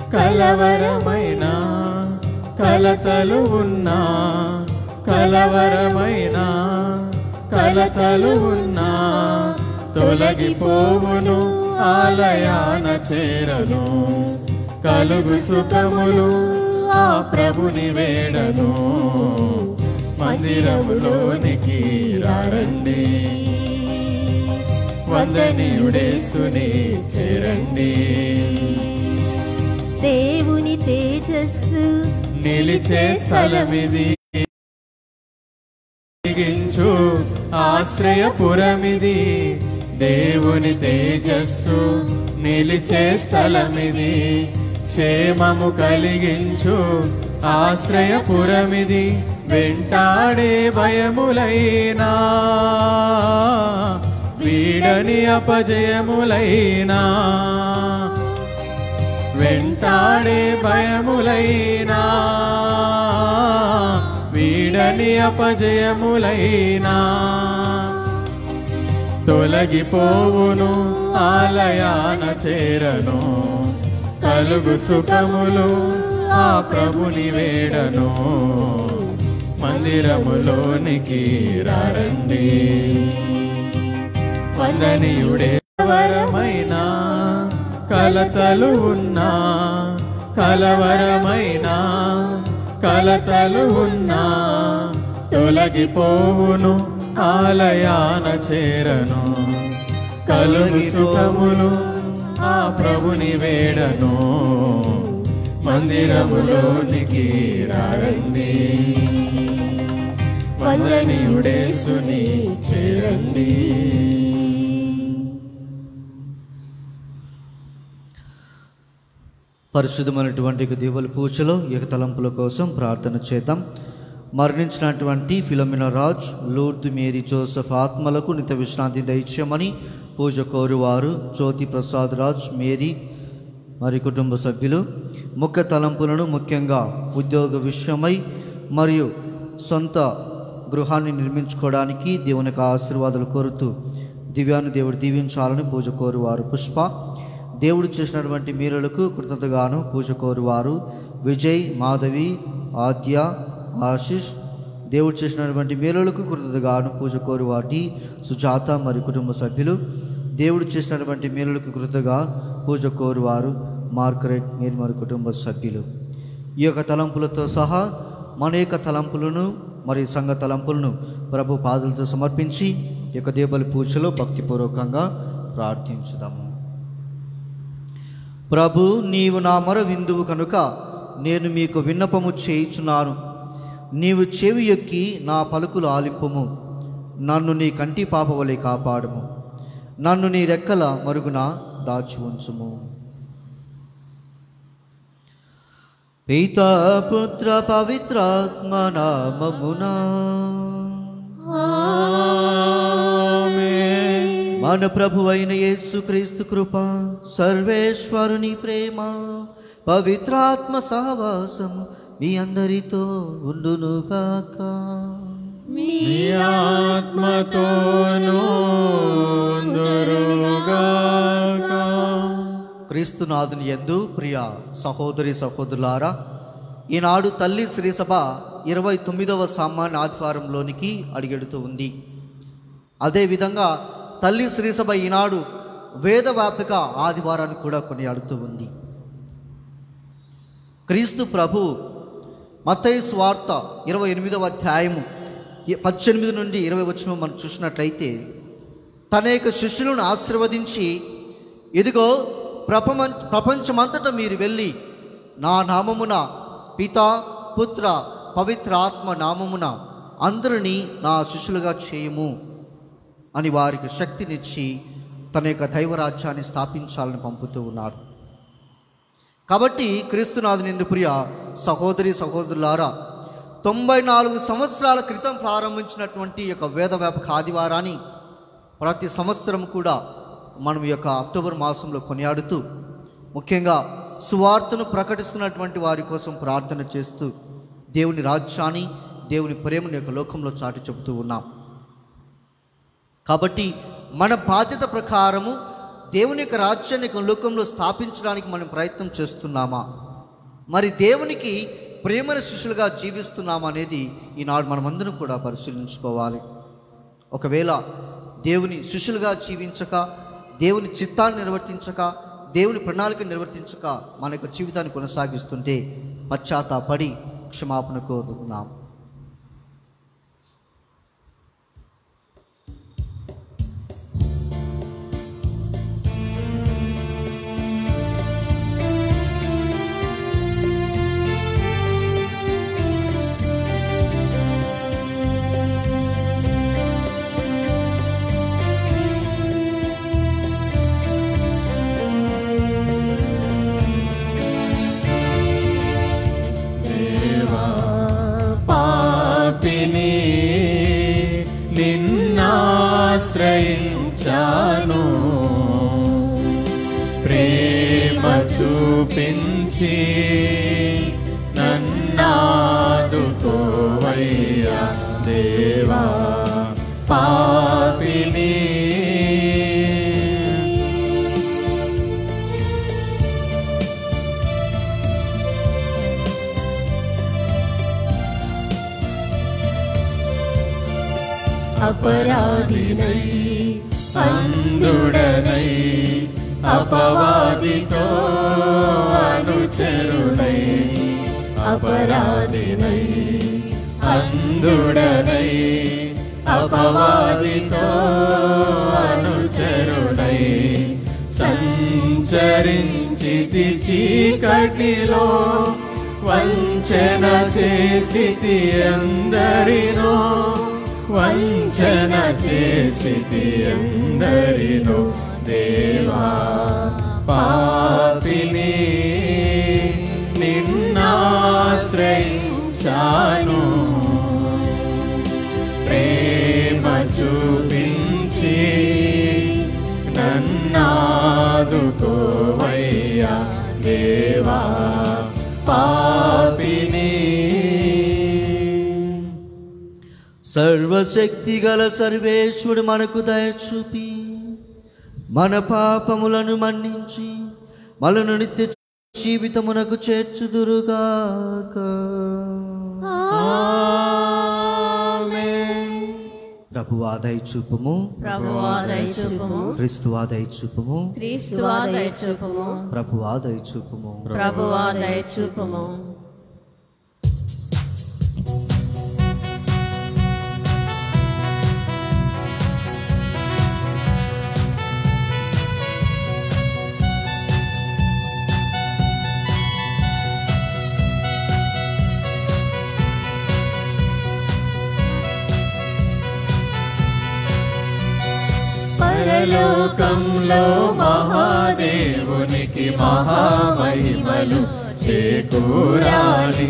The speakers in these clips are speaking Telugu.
కలవరమైన కలతలు ఉన్నా కలవరమైన కలతలు ఉన్నా తొలగిపోవును ఆలయాన చేరను కలుగు సుఖములు ఆ ప్రభుని వేడను మందిరములోనికి రారండి వందనీయుడేసుని చేరండి దేవుని తేజస్సు నిలిచే స్థలమిది దిగించు ఆశ్రయపురమిది దేవుని తేజస్సు నిలిచే స్థలమిది క్షేమము కలిగించు ఆశ్రయపురమిది వెంటాడే భయములైనా వీడని అపజయములైనా వెంటాడే భయములైనా వీడని అపజయములైనా తొలగిపోవును ఆలయాన చేరను కలుగు సుఖములు ఆ ప్రభుని వేడను మందిరములోనికి రారండి వందనీయుడే వరమైన కలతలు ఉన్నా కలవరమైన కలతలు ఉన్నా తొలగిపోవును ఆలయాన చేరను కలుగు సుఖములు ఆ ప్రభుని వేడను మందిరములోనికి రారండి వందనీయుడేసుని చేరండి పరిశుద్ధమైనటువంటి యొక్క దీవుల పూజలో ఈ యొక్క తలంపుల కోసం ప్రార్థన చేద్దాం మరణించినటువంటి ఫిలోమినా రాజ్ లూర్ద్ మేరీ జోసెఫ్ ఆత్మలకు నిత విశ్రాంతి దయచేయమని పూజ కోరువారు జ్యోతి ప్రసాద్ రాజ్ మేరీ మరి కుటుంబ సభ్యులు ముఖ్య తలంపులను ముఖ్యంగా ఉద్యోగ విషయమై మరియు సొంత గృహాన్ని నిర్మించుకోవడానికి దేవుని యొక్క ఆశీర్వాదాలు కోరుతూ దివ్యాన్ని దేవుడు దీవించాలని పూజ కోరువారు పుష్ప దేవుడు చేసినటువంటి మీరులకు కృతజ్ఞతగాను పూజ కోరువారు విజయ్ మాధవి ఆద్య ఆశిష్ దేవుడు చేసినటువంటి మేలులకు కృతజ్ఞతగాను పూజ కోరువాటి సుజాత మరి కుటుంబ సభ్యులు దేవుడు చేసినటువంటి మేలులకు కృతగా పూజ కోరువారు మార్గరెట్ మీరు మరి కుటుంబ సభ్యులు ఈ యొక్క తలంపులతో సహా మన యొక్క తలంపులను మరియు సంఘ తలంపులను ప్రభు పాదులతో సమర్పించి ఈ యొక్క దేవల పూజలో భక్తిపూర్వకంగా ప్రార్థించుదాము ప్రభు నీవు నా మొర విందువు కనుక నేను మీకు విన్నపము చేయుచున్నాను నీవు చెవి ఎక్కి నా పలుకులు ఆలింపుము నన్ను నీ కంటి పాప వలె కాపాడుము నన్ను నీ రెక్కల మరుగున దాచి ఉంచుము పితా పుత్ర పవిత్రాత్మ నామమునా మన ప్రభు అయిన యేసుక్రీస్తు కృప సర్వేశ్వరుని ప్రేమ పవిత్రాత్మ సహవాసము మీ అందరితో ఉండునుగాక మీ ఆత్మతోనూ ఉందురుగాక. క్రీస్తునాథుని యందు ప్రియ సహోదరి సహోదరులారా ఈనాడు తల్లి శ్రీసభ ఇరవై తొమ్మిదవ సామాన్య ఆదివారంలోనికి అడిగెడుతూ ఉంది అదేవిధంగా తల్లి శ్రీసభ ఈనాడు వేదవ్యాపక ఆదివారాన్ని కూడా కొనియాడుతూ ఉంది క్రీస్తు ప్రభు మత్తయి స్వార్త ఇరవై ఎనిమిదవ అధ్యాయము ఈ పద్దెనిమిది నుండి ఇరవై వచ్చిన మనం చూసినట్లయితే తన యొక్క శిష్యులను ఆశీర్వదించి ఇదిగో ప్రపంచ ప్రపంచమంతటా మీరు వెళ్ళి నా నామమున పిత పుత్ర పవిత్ర ఆత్మ నామమున అందరినీ నా శిష్యులుగా చేయము అని వారికి శక్తినిచ్చి తన యొక్క దైవరాజ్యాన్ని స్థాపించాలని పంపుతూ ఉన్నాడు కాబట్టి క్రీస్తునాథుని ఎందు ప్రియ సహోదరి సహోదరులారా తొంభై నాలుగు సంవత్సరాల క్రితం ప్రారంభించినటువంటి ఈ యొక్క వేద వ్యాపక ఆదివారాన్ని ప్రతి సంవత్సరం కూడా మనం ఈ యొక్క అక్టోబర్ మాసంలో కొనియాడుతూ ముఖ్యంగా సువార్తను ప్రకటిస్తున్నటువంటి వారి కోసం ప్రార్థన చేస్తూ దేవుని రాజ్యాన్ని దేవుని ప్రేమను యొక్క లోకంలో చాటి చెబుతూ ఉన్నాం కాబట్టి మన బాధ్యత ప్రకారము దేవుని యొక్క రాజ్యాన్ని ఈ లోకంలో స్థాపించడానికి మనం ప్రయత్నం చేస్తున్నామా మరి దేవునికి ప్రేమల శిష్యులుగా జీవిస్తున్నామా అనేది ఈనాడు మనమందరం కూడా పరిశీలించుకోవాలి ఒకవేళ దేవుని శిష్యులుగా జీవించక దేవుని చిత్తాన్ని నిర్వర్తించక దేవుని ప్రణాళిక నిర్వర్తించక మన యొక్క జీవితాన్ని కొనసాగిస్తుంటే పశ్చాత్తాపడి క్షమాపణ కోరుకుందాం పాపిని నిన్నాశ్రయించాను ప్రేమ చూపించి నన్నాదుకోవయ్యా దేవా పాపిని అపరాధినై అందుడనై అపవాదితో అనుచరుడై అపరాధినై అందుడనై అపవాదితో అనుచరుడై సంచరించితి చీకటిలో వంచన చేసితి అందరినో వంచన చేసితి అందరినో దేవా పాపిని నిన్నాశ్రయించాను ప్రేమ చూపించి నన్నాదుకోవయ్యా దేవా పాపిని సర్వశక్తి గల సర్వేశ్వరుడు మనకు దయ చూపి మన పాపములను మన్నించి మనను నిత్య జీవితమునకు చేర్చుదురుగాక ప్రభువా దయ చూపుము ప్రభువా దయచూపుము క్రీస్తువా దయ చూపుము క్రీస్తువా దయచూపుము ప్రభువా దయ చూపుము ప్రభువా దయచూపుము పరలోకంలో మహాదేవునికి మహామహిమలు చేకూరాలి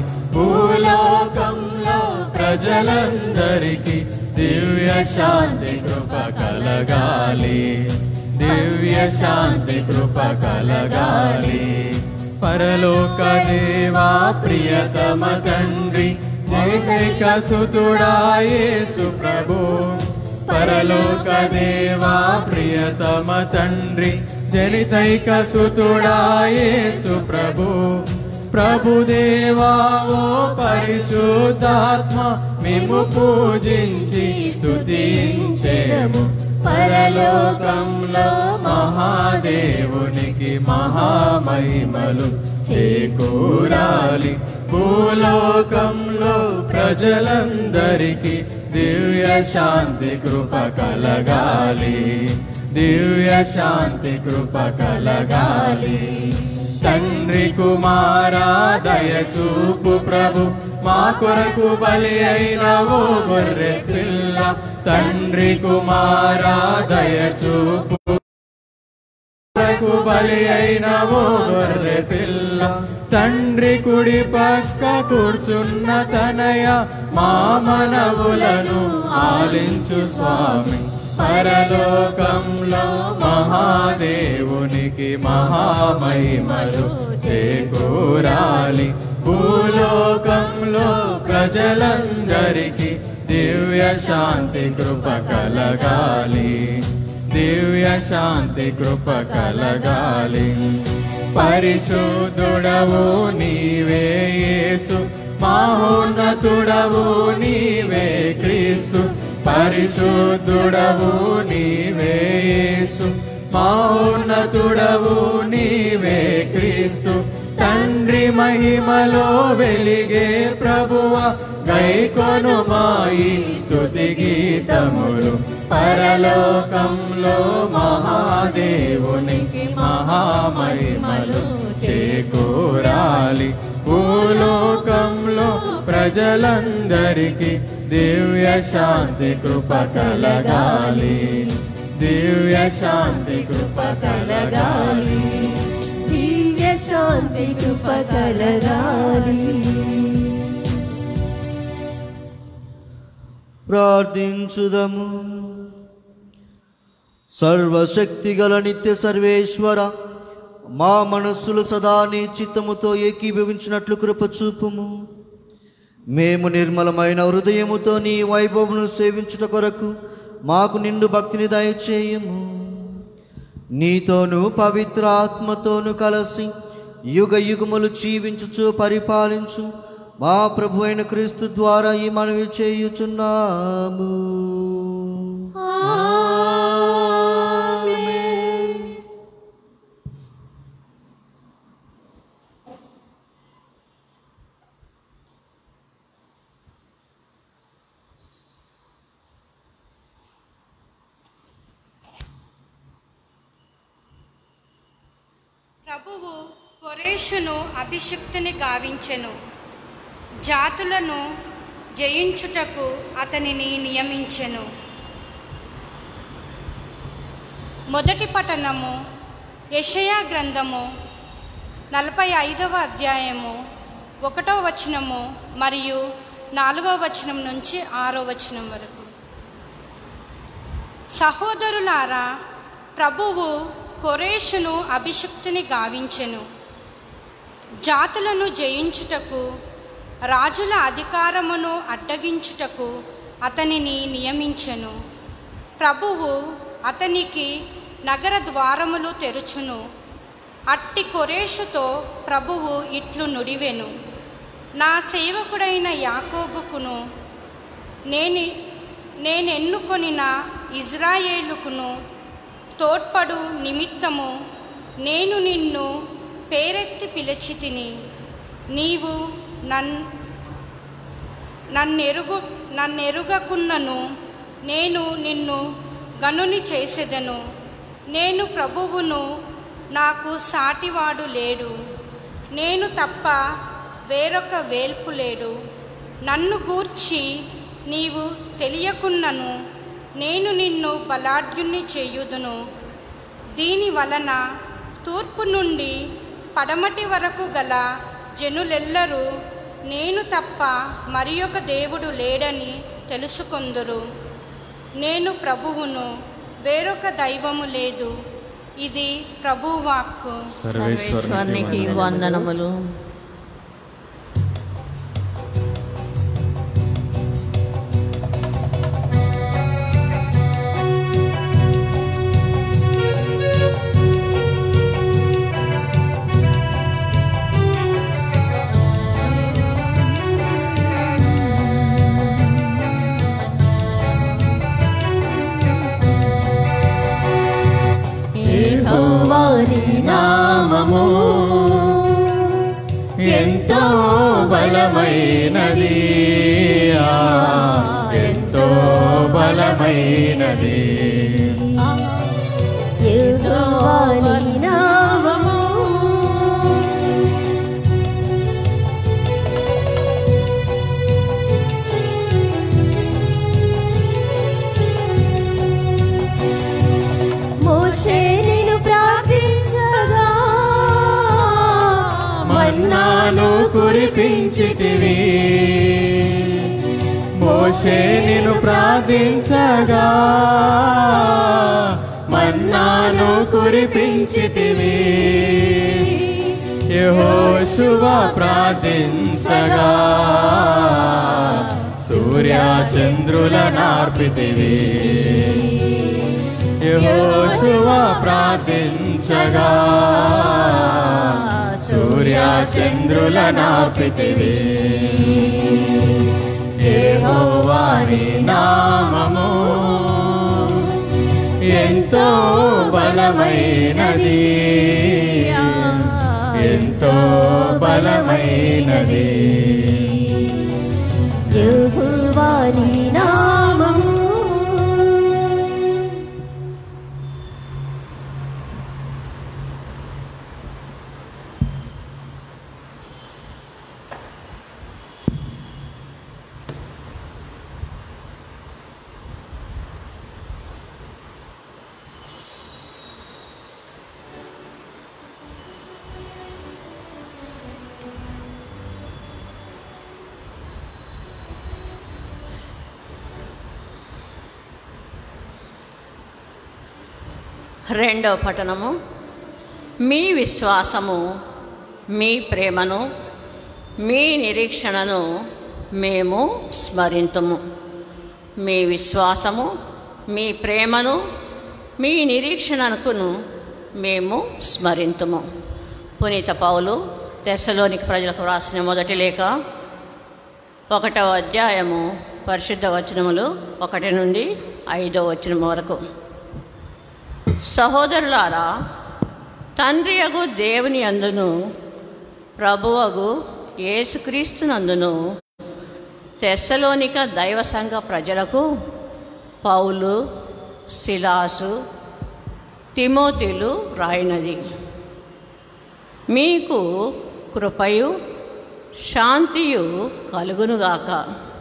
భూలోకంలో ప్రజలందరికీ దివ్య శాంతి కృప కలగాలి దివ్య శాంతి కృప కలగాలి పరలోక దేవా ప్రియతమ తండ్రి జగైక సుతుడా యేసు ప్రభు పరలోక దేవా ప్రియతమ తండ్రి జనితైక సుతుడా యేసు ప్రభు ప్రభుదేవా ఓ పరిశుద్ధాత్మ మేము పూజించి స్తుతించేము పరలోకంలో మహాదేవునికి మహామహిమలు చేకూరాలి భూలోకంలో ప్రజలందరికీ దివ్య శాంతి కృప కలగాలి దివ్య శాంతి కృప కలగాలి తండ్రి కుమారా దయ చూపు ప్రభు మా కొరకు బలి అయిన ఓ గొర్రె పిల్ల తండ్రి కుమారా దయ చూపు కొరకు బలి అయిన ఓ గొర్రె పిల్ల తండ్రి కుడి పక్క కూర్చున్న తనయ మా మనవులను ఆలించు స్వామి పరలోకంలో మహాదేవునికి మహామహిమలు చేకూరాలి భూలోకంలో ప్రజలందరికీ దివ్య శాంతి కృప కలగాలి దివ్య శాంతి కృప కలగాలి పరిశుద్ధుడవు నీవే యేసు మహోన్నతుడవు నీవే క్రీస్తు పరిశుద్ధుడవు నీవే యేసు మహోన్నతుడవు నీవే క్రీస్తు తండ్రి మహిమలో వెలిగే ప్రభువ గైకొను మాయి స్తుతి గీతములు పరలోకంలో మహాదేవునికి మహామహిమలు చేకూరాలి భూలోకంలో ప్రజలందరికీ దివ్య శాంతి కృప కలగాలి దివ్య శాంతి కృప కలగాలి దివ్య శాంతి కృప కలగాలి ప్రార్థించుదము సర్వశక్తి గల నిత్య సర్వేశ్వర మా మనస్సులు సదా నీ చిత్తముతో ఏకీభవించినట్లు కృప చూపుము మేము నిర్మలమైన హృదయముతో నీ వైభవమును సేవించుట కొరకు మాకు నిండు భక్తిని దయచేయము నీతోను పవిత్ర ఆత్మతోను కలిసి యుగ యుగములు జీవించుచు పరిపాలించు మా ప్రభు అయిన క్రీస్తు ద్వారా ఈ మనవి చేయుచున్నాము ప్రభువు కొరేషును అభిషిక్తుని గావించెను జాతులను జయించుటకు అతనిని నియమించెను మొదటి పఠనము యెషయా గ్రంథము నలభై ఐదవ అధ్యాయము ఒకటో వచనము మరియు నాలుగవ వచనం నుంచి ఆరో వచనం వరకు సహోదరులారా ప్రభువు కొరేషును అభిషిక్తుని గావించెను జాతులను జయించుటకు రాజుల అధికారమును అడ్డగించుటకు అతనిని నియమించెను ప్రభువు అతనికి నగర ద్వారములు తెరుచును అట్టి కొరేషుతో ప్రభువు ఇట్లు నుడివెను నా సేవకుడైన యాకోబుకును నేను నేనెన్నుకొనిన ఇజ్రాయేలుకును తోడ్పడు నిమిత్తము నేను నిన్ను పేరెత్తి పిలిచి తిని నీవు నన్ నన్నెరుగు నన్నెరుగకున్నను నేను నిన్ను గనుని చేసెదను నేను ప్రభువును నాకు సాటివాడు లేడు నేను తప్ప వేరొక వేల్పు లేడు నన్ను గూర్చి నీవు తెలియకున్నను నేను నిన్ను బలాఢ్యుణ్ణి చేయుదును దీని వలన తూర్పు నుండి పడమటి వరకు గల జనులెల్లరూ నేను తప్ప మరి ఒక దేవుడు లేడని తెలుసుకొందురు నేను ప్రభువును వేరొక దైవము లేదు ఇది ప్రభువాక్కు సర్వేశ్వరునికి వందనములు యెహోవాని నామము ఎంతో బలమైనది ఆ, ఎంతో బలమైనది యెహోవాని నామము మోషే నేను ప్రార్థించగా మన్నాను కురిపించితివి మోషే నిన్ను ప్రార్థించగా మన్నాను కురిపించితివి యెహోషువ ప్రార్థించగా సూర్య చంద్రుల నార్పితివి యెహోషువ ప్రార్థించగా సూర్య చంద్రుల నాపితివి యెహోవాని నామము ఎంతో బలమైనది ఎంతో బలమైనది యెహోవాని నామము రెండవ పఠనము మీ విశ్వాసము మీ ప్రేమను మీ నిరీక్షణను మేము స్మరింతుము మీ విశ్వాసము మీ ప్రేమను మీ నిరీక్షణకును మేము స్మరింతుము పునీత పౌలు తెస్సలోనికి ప్రజలకు రాసిన మొదటి లేఖ ఒకటవ అధ్యాయము పరిశుద్ధ వచనములు ఒకటి నుండి ఐదో వచనం వరకు సహోదరులారా తండ్రి అగు దేవుని అందును ప్రభువగు యేసుక్రీస్తునందును తెస్సలోనిక దైవ సంఘ ప్రజలకు పౌలు శిలాసు తిమోతిలు రాయినది మీకు కృపయు శాంతియు కలుగునుగాక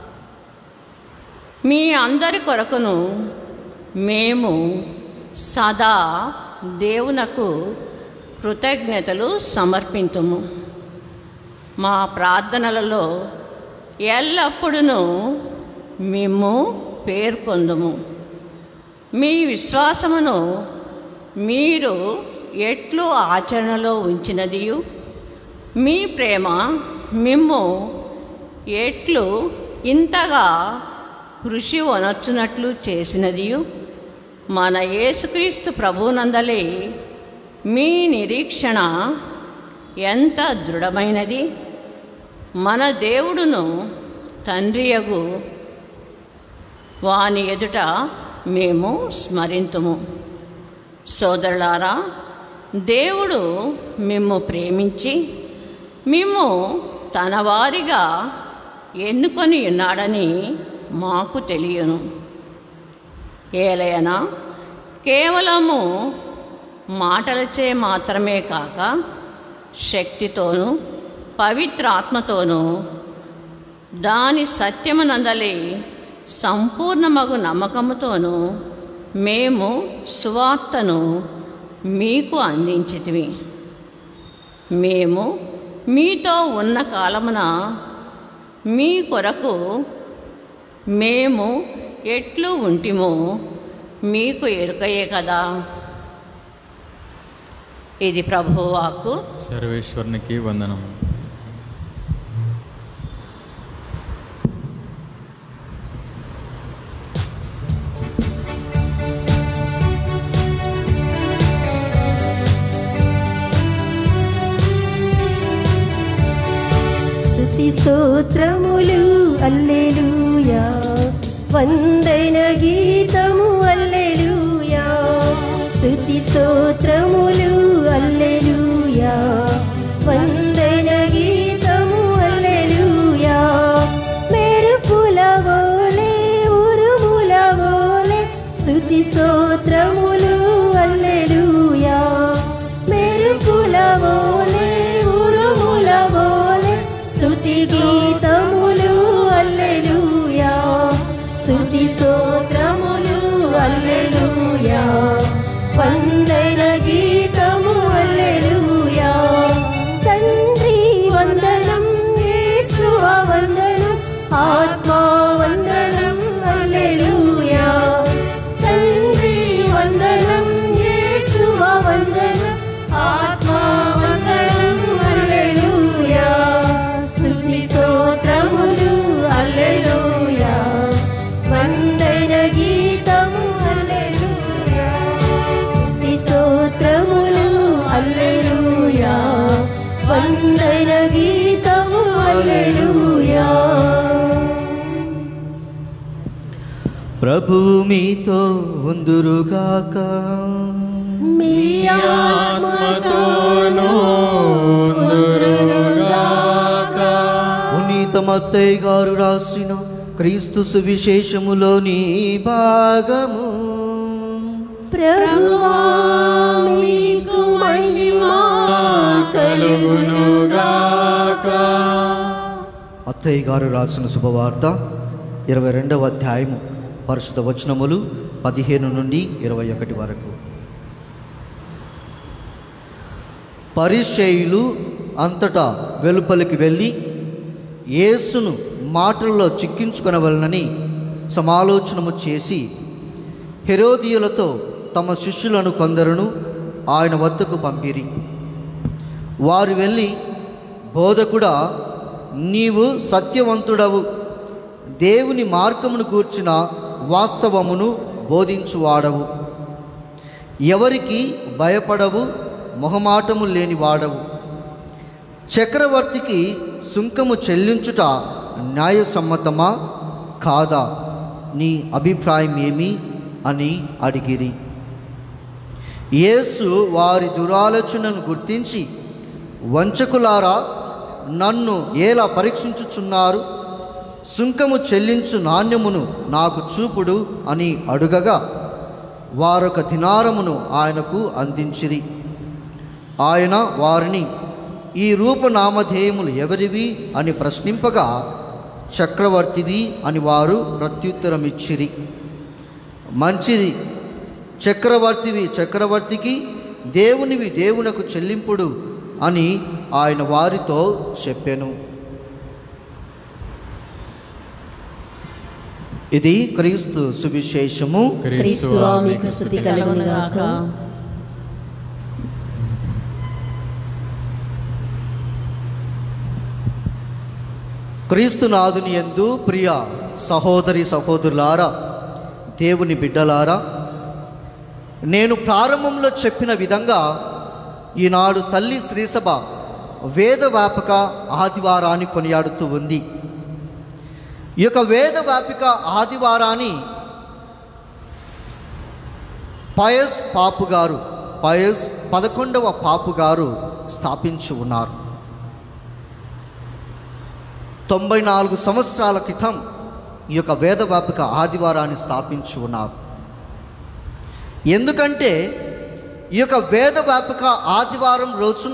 మీ అందరి కొరకును మేము సదా దేవునకు కృతజ్ఞతలు సమర్పింతుము మా ప్రార్థనలలో ఎల్లప్పుడూ మేము పేర్కొందుము మీ విశ్వాసమును మీరు ఎట్లు ఆచరణలో ఉంచినదియు మీ ప్రేమ మిమ్ము ఎట్లు ఇంతగా కృషి వనొచ్చునట్లు చేసినదియు మన యేసుక్రీస్తు ప్రభునందలే మీ నిరీక్షణ ఎంత దృఢమైనది మన దేవుడును తండ్రియగు వాని ఎదుట మేము స్మరింతుము సోదరులారా దేవుడు మిమ్ము ప్రేమించి మిమ్ము తన వారిగా ఎన్నుకొని ఉన్నాడని మాకు తెలియను ఏలయనా కేవలము మాటలచే మాత్రమే కాక శక్తితోనూ పవిత్రాత్మతోనూ దాని సత్యమునందలి సంపూర్ణమగు నమ్మకముతోనూ మేము సువార్తను మీకు అందించితివి మేము మీతో ఉన్న కాలమున మీ కొరకు మేము ఎట్లు ఉంటిమో మీకు ఎరుకయే కదా ఇది ప్రభు వాక్కు సర్వేశ్వరునికి వందనం స్తుతి స్తోత్రములు అల్లెలూయా వందన గీతము అల్లెలూయా స్తుతి స్తోత్రములు అల్లెలూయా వందన గీతము అల్లెలూయా మెరుపుల వోలే ఉరుముల వోలే స్తుతి స్తోత్రములు అల్లెలూయా మెరుపుల వోలే ఉరుముల వోలే స్తుతి గీతములు అల్లెలూయా స్తుతి స్తోత్రములు అల్లెలూయా వందన గీతము అల్లెలూయా వందన గీతము అల్లెలూయా ప్రభువు మీతో ఉందురుగాక మీ ఆత్మతోనూ ఉందురుగాక. పునీత మత్తయ్య గారు రాసిన క్రీస్తు సువిశేషములోని భాగము ప్రభువా మీకు మహిమా కలుగునుగాక అత్తయ్య గారు రాసిన శుభవార్త ఇరవై రెండవ అధ్యాయము పరిశుద్ధ వచనములు పదిహేను నుండి ఇరవై ఒకటి వరకు పరిచయులు అంతటా వెలుపలికి వెళ్ళి యేసును మాటల్లో చిక్కించుకొనవలనని సమాలోచనము చేసి హెరోదియులతో తమ శిష్యులను కొందరును ఆయన వద్దకు పంపిరి వారు వెళ్ళి బోధకుడా నీవు సత్యవంతుడవు దేవుని మార్గమును గూర్చిన వాస్తవమును బోధించువాడవు ఎవరికి భయపడవు మొహమాటము లేని వాడవు చక్రవర్తికి సుంకము చెల్లించుట న్యాయసమ్మతమా కాదా నీ అభిప్రాయం ఏమి అని అడిగిరి యేసు వారి దురాలోచనను గుర్తించి వంచకులారా నన్ను ఎలా పరీక్షించుచున్నారు సుంకము చెల్లించు నాణ్యమును నాకు చూపుడు అని అడుగగా వారొక దినారమును ఆయనకు అందించిరి ఆయన వారిని ఈ రూపనామధేయములు ఎవరివి అని ప్రశ్నింపగా చక్రవర్తివి అని వారు ప్రత్యుత్తరమిచ్చిరి మంచిది చక్రవర్తివి చక్రవర్తికి దేవునివి దేవునకు చెల్లింపుడు అని ఆయన వారితో చెప్పెను ఇది క్రీస్తు సువిశేషము క్రీస్తువా మీకు స్థుతి కలుగునుగాక క్రీస్తునాథుని యందు ప్రియ సహోదరి సహోదరులారా దేవుని బిడ్డలారా నేను ప్రారంభంలో చెప్పిన విధంగా ఈనాడు తల్లి శ్రీసభ వేద వ్యాపక ఆదివారాన్ని కొనియాడుతూ ఉంది ఈ యొక్క వేద వ్యాపిక ఆదివారాన్ని పయస్ పాపు గారు పయస్ పదకొండవ పాపు గారు స్థాపించి ఉన్నారు తొంభై నాలుగు సంవత్సరాల క్రితం ఈ యొక్క వేదవ్యాపక ఆదివారాన్ని స్థాపించి ఉన్నారు ఎందుకంటే ఈ యొక్క వేదవ్యాపక ఆదివారం రోజున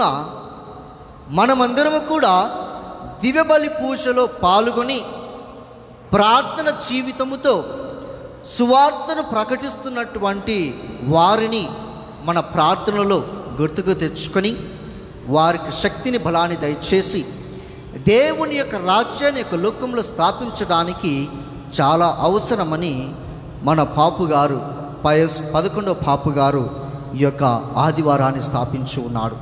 మనమందరము కూడా దివ్యబలి పూజలో పాల్గొని ప్రార్థన జీవితముతో సువార్తను ప్రకటిస్తున్నటువంటి వారిని మన ప్రార్థనలో గుర్తుకు తెచ్చుకొని వారికి శక్తిని బలాన్ని దయచేసి దేవుని యొక్క రాజ్యాన్ని యొక్క లోకంలో స్థాపించడానికి చాలా అవసరమని మన పాపు గారు పయస్ పదకొండవ పాపు గారు ఈ యొక్క ఆదివారాన్ని స్థాపించి ఉన్నాడు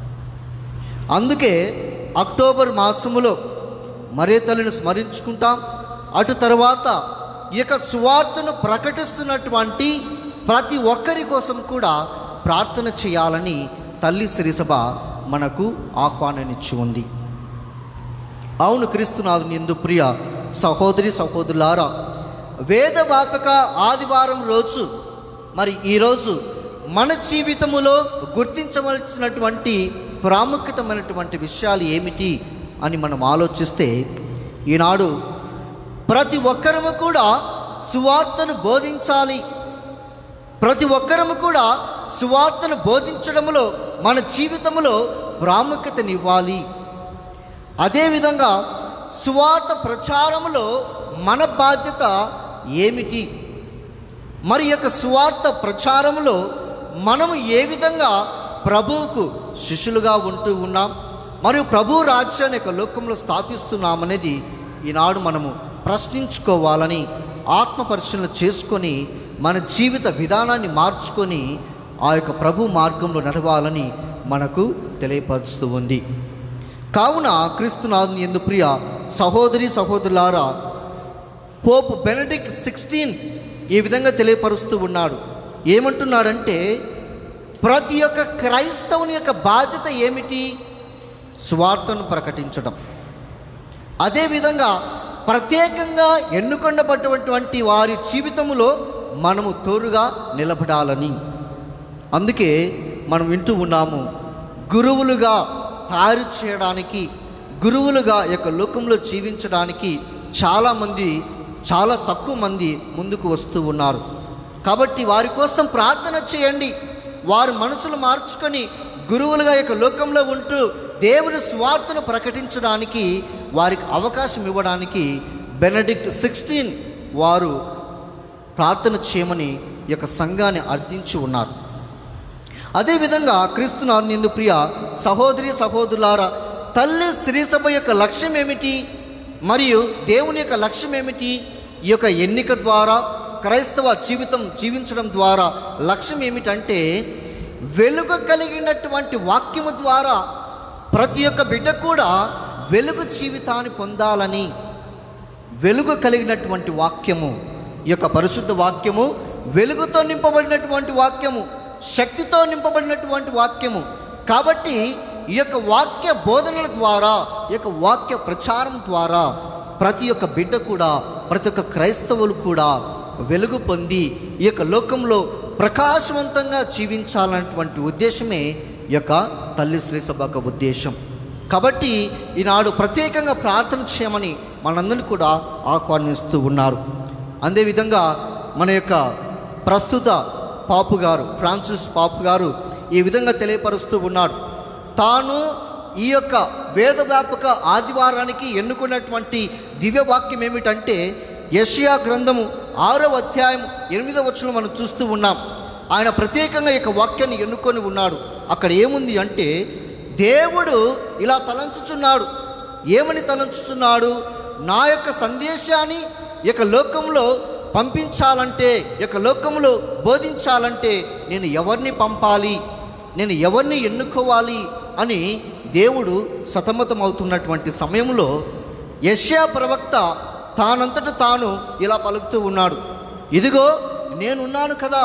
అందుకే అక్టోబర్ మాసములో మరే తల్లిని స్మరించుకుంటాం అటు తర్వాత ఈ యొక్క సువార్తను ప్రకటిస్తున్నటువంటి ప్రతి ఒక్కరి కోసం కూడా ప్రార్థన చేయాలని తల్లి శ్రీసభ మనకు ఆహ్వానాన్నిచ్చి ఉంది అవును క్రీస్తునాథుని ఎందు ప్రియ సహోదరి సహోదరులారా వేదవాపక ఆదివారం రోజు మరి ఈరోజు మన జీవితములో గుర్తించవలసినటువంటి ప్రాముఖ్యతమైనటువంటి విషయాలు ఏమిటి అని మనం ఆలోచిస్తే ఈనాడు ప్రతి ఒక్కరము కూడా సువార్తను బోధించాలి ప్రతి ఒక్కరము కూడా సువార్తను బోధించడంలో మన జీవితంలో ప్రాముఖ్యతనివ్వాలి అదేవిధంగా సువార్త ప్రచారములో మన బాధ్యత ఏమిటి మరి ఈ యొక్క సువార్త ప్రచారములో మనము ఏ విధంగా ప్రభువుకు శిష్యులుగా ఉంటూ ఉన్నాం మరియు ప్రభు రాజ్యాన్ని యొక్క లోకంలో స్థాపిస్తున్నామనేది ఈనాడు మనము ప్రశ్నించుకోవాలని ఆత్మ పరిశీలన చేసుకొని మన జీవిత విధానాన్ని మార్చుకొని ఆ యొక్క ప్రభు మార్గంలో నడవాలని మనకు తెలియపరుస్తూ ఉంది కావున క్రీస్తునాథుని ఎందు ప్రియ సహోదరి సహోదరులారా పోప్ బెనడిక్ట్ సిక్స్టీన్ ఈ విధంగా తెలియపరుస్తూ ఉన్నాడు ఏమంటున్నాడంటే ప్రతి ఒక్క క్రైస్తవుని యొక్క బాధ్యత ఏమిటి సువార్తను ప్రకటించడం అదేవిధంగా ప్రత్యేకంగా ఎన్నుకొనబడినటువంటి వారి జీవితంలో మనము తోరుగా నిలబడాలని అందుకే మనం వింటూ ఉన్నాము గురువులుగా తయారు చేయడానికి గురువులుగా ఈ యొక్క లోకంలో జీవించడానికి చాలామంది చాలా తక్కువ మంది ముందుకు వస్తూ ఉన్నారు కాబట్టి వారి కోసం ప్రార్థన చేయండి వారి మనసులు మార్చుకొని గురువులుగా ఈ యొక్క లోకంలో ఉంటూ దేవుని స్వార్థను ప్రకటించడానికి వారికి అవకాశం ఇవ్వడానికి బెనడిక్ట్ సిక్స్టీన్ వారు ప్రార్థన చేయమని ఈ యొక్క సంఘాన్ని అర్థించి ఉన్నారు అదేవిధంగా క్రీస్తునాథ్ నిందు ప్రియ సహోదరి సహోదరులారా తల్లి శ్రీసభ యొక్క లక్ష్యం ఏమిటి మరియు దేవుని యొక్క లక్ష్యం ఏమిటి ఈ యొక్క ఎన్నిక ద్వారా క్రైస్తవ జీవితం జీవించడం ద్వారా లక్ష్యం ఏమిటంటే వెలుగు కలిగినటువంటి వాక్యము ద్వారా ప్రతి ఒక్క బిడ్డ కూడా వెలుగు జీవితాన్ని పొందాలని వెలుగు కలిగినటువంటి వాక్యము ఈ యొక్క పరిశుద్ధ వాక్యము వెలుగుతో నింపబడినటువంటి వాక్యము శక్తితో నింపబడినటువంటి వాక్యము కాబట్టి ఈ యొక్క వాక్య బోధనల ద్వారా ఈ యొక్క వాక్య ప్రచారం ద్వారా ప్రతి ఒక్క బిడ్డ కూడా ప్రతి ఒక్క క్రైస్తవులు కూడా వెలుగు పొంది ఈ యొక్క లోకంలో ప్రకాశవంతంగా జీవించాలన్నటువంటి ఉద్దేశమే ఈ యొక్క తల్లి శ్రీ సభ యొక్క ఉద్దేశం కాబట్టి ఈనాడు ప్రత్యేకంగా ప్రార్థన చేయమని మనందరినీ కూడా ఆహ్వానిస్తూ ఉన్నారు అదేవిధంగా మన యొక్క ప్రస్తుత పాపు గారు ఫ్రాన్సిస్ పాపు గారు ఈ విధంగా తెలియపరుస్తూ ఉన్నాడు తాను ఈ యొక్క వేద వ్యాపక ఆదివారానికి ఎన్నుకున్నటువంటి దివ్యవాక్యం ఏమిటంటే యషియా గ్రంథము ఆరవ అధ్యాయం ఎనిమిదవ వచనం మనం చూస్తూ ఉన్నాం ఆయన ప్రత్యేకంగా ఈ యొక్క వాక్యాన్ని ఎన్నుకొని ఉన్నాడు అక్కడ ఏముంది అంటే దేవుడు ఇలా తలంచుచున్నాడు ఏమని తలంచుచున్నాడు నా యొక్క సందేశాన్ని ఈ యొక్క లోకంలో పంపించాలంటే ఈ యొక్క లోకంలో బోధించాలంటే నేను ఎవరిని పంపాలి నేను ఎవరిని ఎన్నుకోవాలి అని దేవుడు సతమతమవుతున్నటువంటి సమయంలో యష్యా ప్రవక్త తానంతట తాను ఇలా పలుకుతూ ఉన్నాడు ఇదిగో నేనున్నాను కదా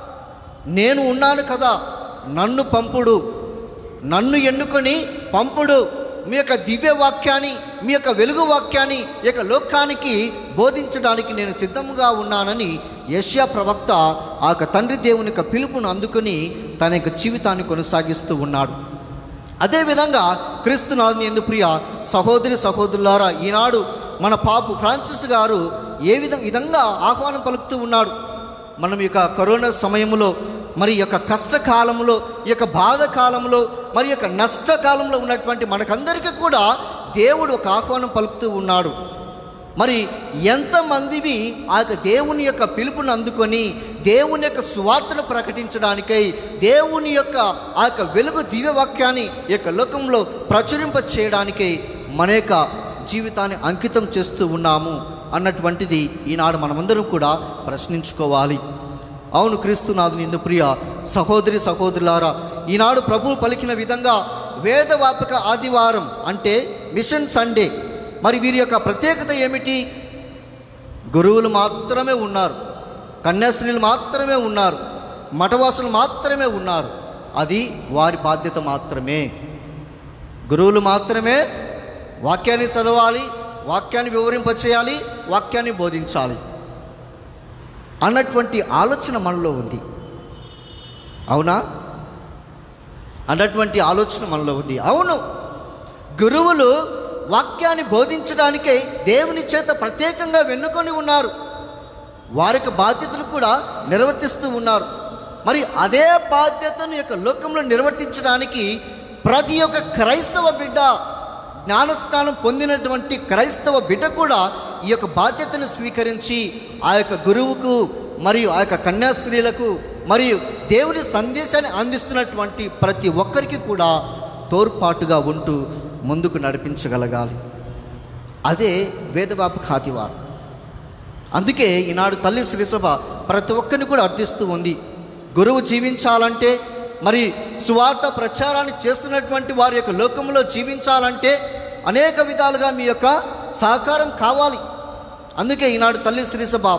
నేను ఉన్నాను కదా నన్ను పంపుడు నన్ను ఎన్నుకొని పంపుడు మీ యొక్క దివ్య వాక్యాన్ని మీ యొక్క వెలుగు వాక్యాన్ని ఈ యొక్క లోకానికి బోధించడానికి నేను సిద్ధంగా ఉన్నానని యష్యా ప్రవక్త ఆ యొక్క తండ్రి దేవుని యొక్క పిలుపును అందుకొని తన యొక్క జీవితాన్ని కొనసాగిస్తూ ఉన్నాడు అదేవిధంగా క్రీస్తునాథుని ఎందు ప్రియ సహోదరి సహోదరులారా ఈనాడు మన పాపు ఫ్రాన్సిస్ గారు ఏ విధంగా విధంగా ఆహ్వానం పలుకుతూ ఉన్నాడు మనం ఈ యొక్క కరోనా సమయంలో మరి ఈ యొక్క కష్టకాలంలో ఈ యొక్క బాధ కాలంలో మరి ఈ యొక్క నష్టకాలంలో ఉన్నటువంటి మనకందరికీ కూడా దేవుడు ఒక ఆహ్వానం పలుకుతూ ఉన్నాడు మరి ఎంతమందివి ఆ యొక్క దేవుని యొక్క పిలుపును అందుకొని దేవుని యొక్క సువార్తను ప్రకటించడానికై దేవుని యొక్క ఆ యొక్క వెలుగు దివ్యవాక్యాన్ని ఈ యొక్క లోకంలో ప్రచురింప చేయడానికై మన యొక్క జీవితాన్ని అంకితం చేస్తూ ఉన్నాము అన్నటువంటిది ఈనాడు మనమందరం కూడా ప్రశ్నించుకోవాలి అవును క్రీస్తునాథుని ఇందు ప్రియ సహోదరి సహోదరులారా ఈనాడు ప్రభువు పలికిన విధంగా వేదవాపక ఆదివారం అంటే మిషన్ సండే మరి వీరి యొక్క ప్రత్యేకత ఏమిటి గురువులు మాత్రమే ఉన్నారు కన్యాశ్రీలు మాత్రమే ఉన్నారు మఠవాసులు మాత్రమే ఉన్నారు అది వారి బాధ్యత మాత్రమే గురువులు మాత్రమే వాక్యాన్ని చదవాలి వాక్యాన్ని వివరింపచేయాలి వాక్యాన్ని బోధించాలి అన్నటువంటి ఆలోచన మనలో ఉంది అవునా అన్నటువంటి ఆలోచన మనలో ఉంది అవును గురువులు వాక్యాన్ని బోధించడానికే దేవుని చేత ప్రత్యేకంగా వెన్నుకొని ఉన్నారు వారికి బాధ్యతలు కూడా నిర్వర్తిస్తూ ఉన్నారు మరి అదే బాధ్యతను యొక్క లోకంలో నిర్వర్తించడానికి ప్రతి ఒక్క క్రైస్తవ బిడ్డ జ్ఞానస్నానం పొందినటువంటి క్రైస్తవ బిడ్డ కూడా ఈ యొక్క బాధ్యతను స్వీకరించి ఆ యొక్క గురువుకు మరియు ఆ యొక్క కన్యాస్త్రీలకు మరియు దేవుని సందేశాన్ని అందిస్తున్నటువంటి ప్రతి ఒక్కరికి కూడా తోడ్పాటుగా ఉంటూ ముందుకు నడిపించగలగాలి అదే వేదబాపు ఖాతివారు అందుకే ఈనాడు తల్లి శ్రీసభ ప్రతి ఒక్కరిని కూడా అర్థిస్తూ ఉంది గురువు జీవించాలంటే మరి సువార్త ప్రచారాన్ని చేస్తున్నటువంటి వారి యొక్క లోకంలో జీవించాలంటే అనేక విధాలుగా మీ యొక్క సహకారం కావాలి అందుకే ఈనాడు తల్లి శ్రీసభ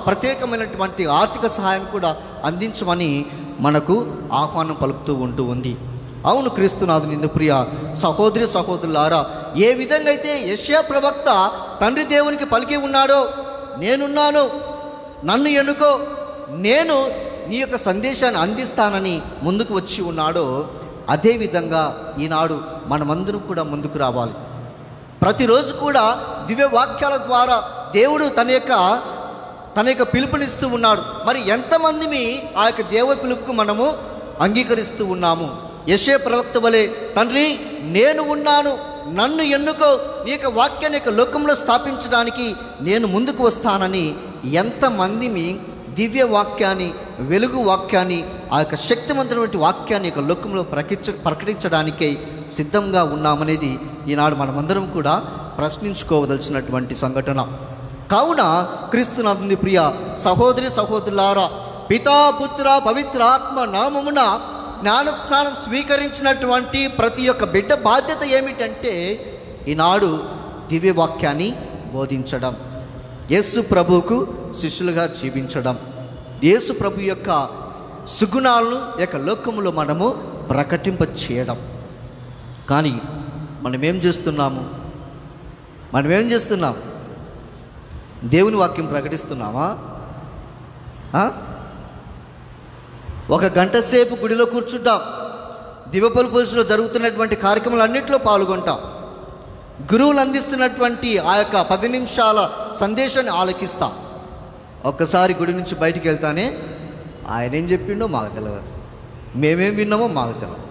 ప్రత్యేకమైనటువంటి ఆర్థిక సహాయం కూడా అందించమని మనకు ఆహ్వానం పలుకుతూ ఉంటూ ఉంది అవును క్రీస్తునాథు నిందు ప్రియ సహోదరి సహోదరులారా ఏ విధంగా అయితే యశ్యా ప్రవక్త తండ్రి దేవునికి పలికి ఉన్నాడో నేనున్నాను నన్ను ఎన్నుకో నేను నీ యొక్క సందేశాన్ని అందిస్తానని ముందుకు వచ్చి ఉన్నాడో అదేవిధంగా ఈనాడు మనమందరం కూడా ముందుకు రావాలి ప్రతిరోజు కూడా దివ్య వాక్యాల ద్వారా దేవుడు తన యొక్క తన యొక్క పిలుపునిస్తూ ఉన్నాడు మరి ఎంతమందిని ఆ యొక్క దేవ పిలుపుకు మనము అంగీకరిస్తూ ఉన్నాము యశే ప్రవక్త వలె తండ్రి నేను ఉన్నాను నన్ను ఎన్నుకో నీ యొక్క వాక్యాన్ని యొక్క లోకంలో స్థాపించడానికి నేను ముందుకు వస్తానని ఎంతమందిని దివ్య వాక్యాన్ని వెలుగు వాక్యాన్ని ఆ యొక్క శక్తివంతమైనటువంటి వాక్యాన్ని యొక్క లోకంలో ప్రకటించ ప్రకటించడానికై సిద్ధంగా ఉన్నామనేది ఈనాడు మనమందరం కూడా ప్రశ్నించుకోవదలసినటువంటి సంఘటన కావున క్రీస్తునంది ప్రియ సహోదరి సహోదరులారా పితా పుత్ర పవిత్ర ఆత్మ నామమున జ్ఞానస్నానం స్వీకరించినటువంటి ప్రతి ఒక్క బిడ్డ బాధ్యత ఏమిటంటే ఈనాడు దివ్య వాక్యాన్ని బోధించడం యేసు ప్రభువుకు శిష్యులుగా జీవించడం యేసు ప్రభు యొక్క సుగుణాలను యొక్క లోకములో మనము ప్రకటింప చేయడం కానీ మనం ఏం చేస్తున్నాము మనం ఏం చేస్తున్నాం దేవుని వాక్యం ప్రకటిస్తున్నామా ఆ? ఒక గంట సేపు గుడిలో కూర్చుంటాం దివపల్ పూజలో జరుగుతున్నటువంటి కార్యక్రమాలన్నింటిలో పాల్గొంటాం గురువులు అందిస్తున్నటువంటి ఆ యొక్క పది నిమిషాల సందేశాన్ని ఆలకిస్తాం ఒక్కసారి గుడి నుంచి బయటికి వెళ్తానే ఆయన ఏం చెప్పిండో మాకు తెలియదు మేమేం విన్నామో మాకు తెలియదు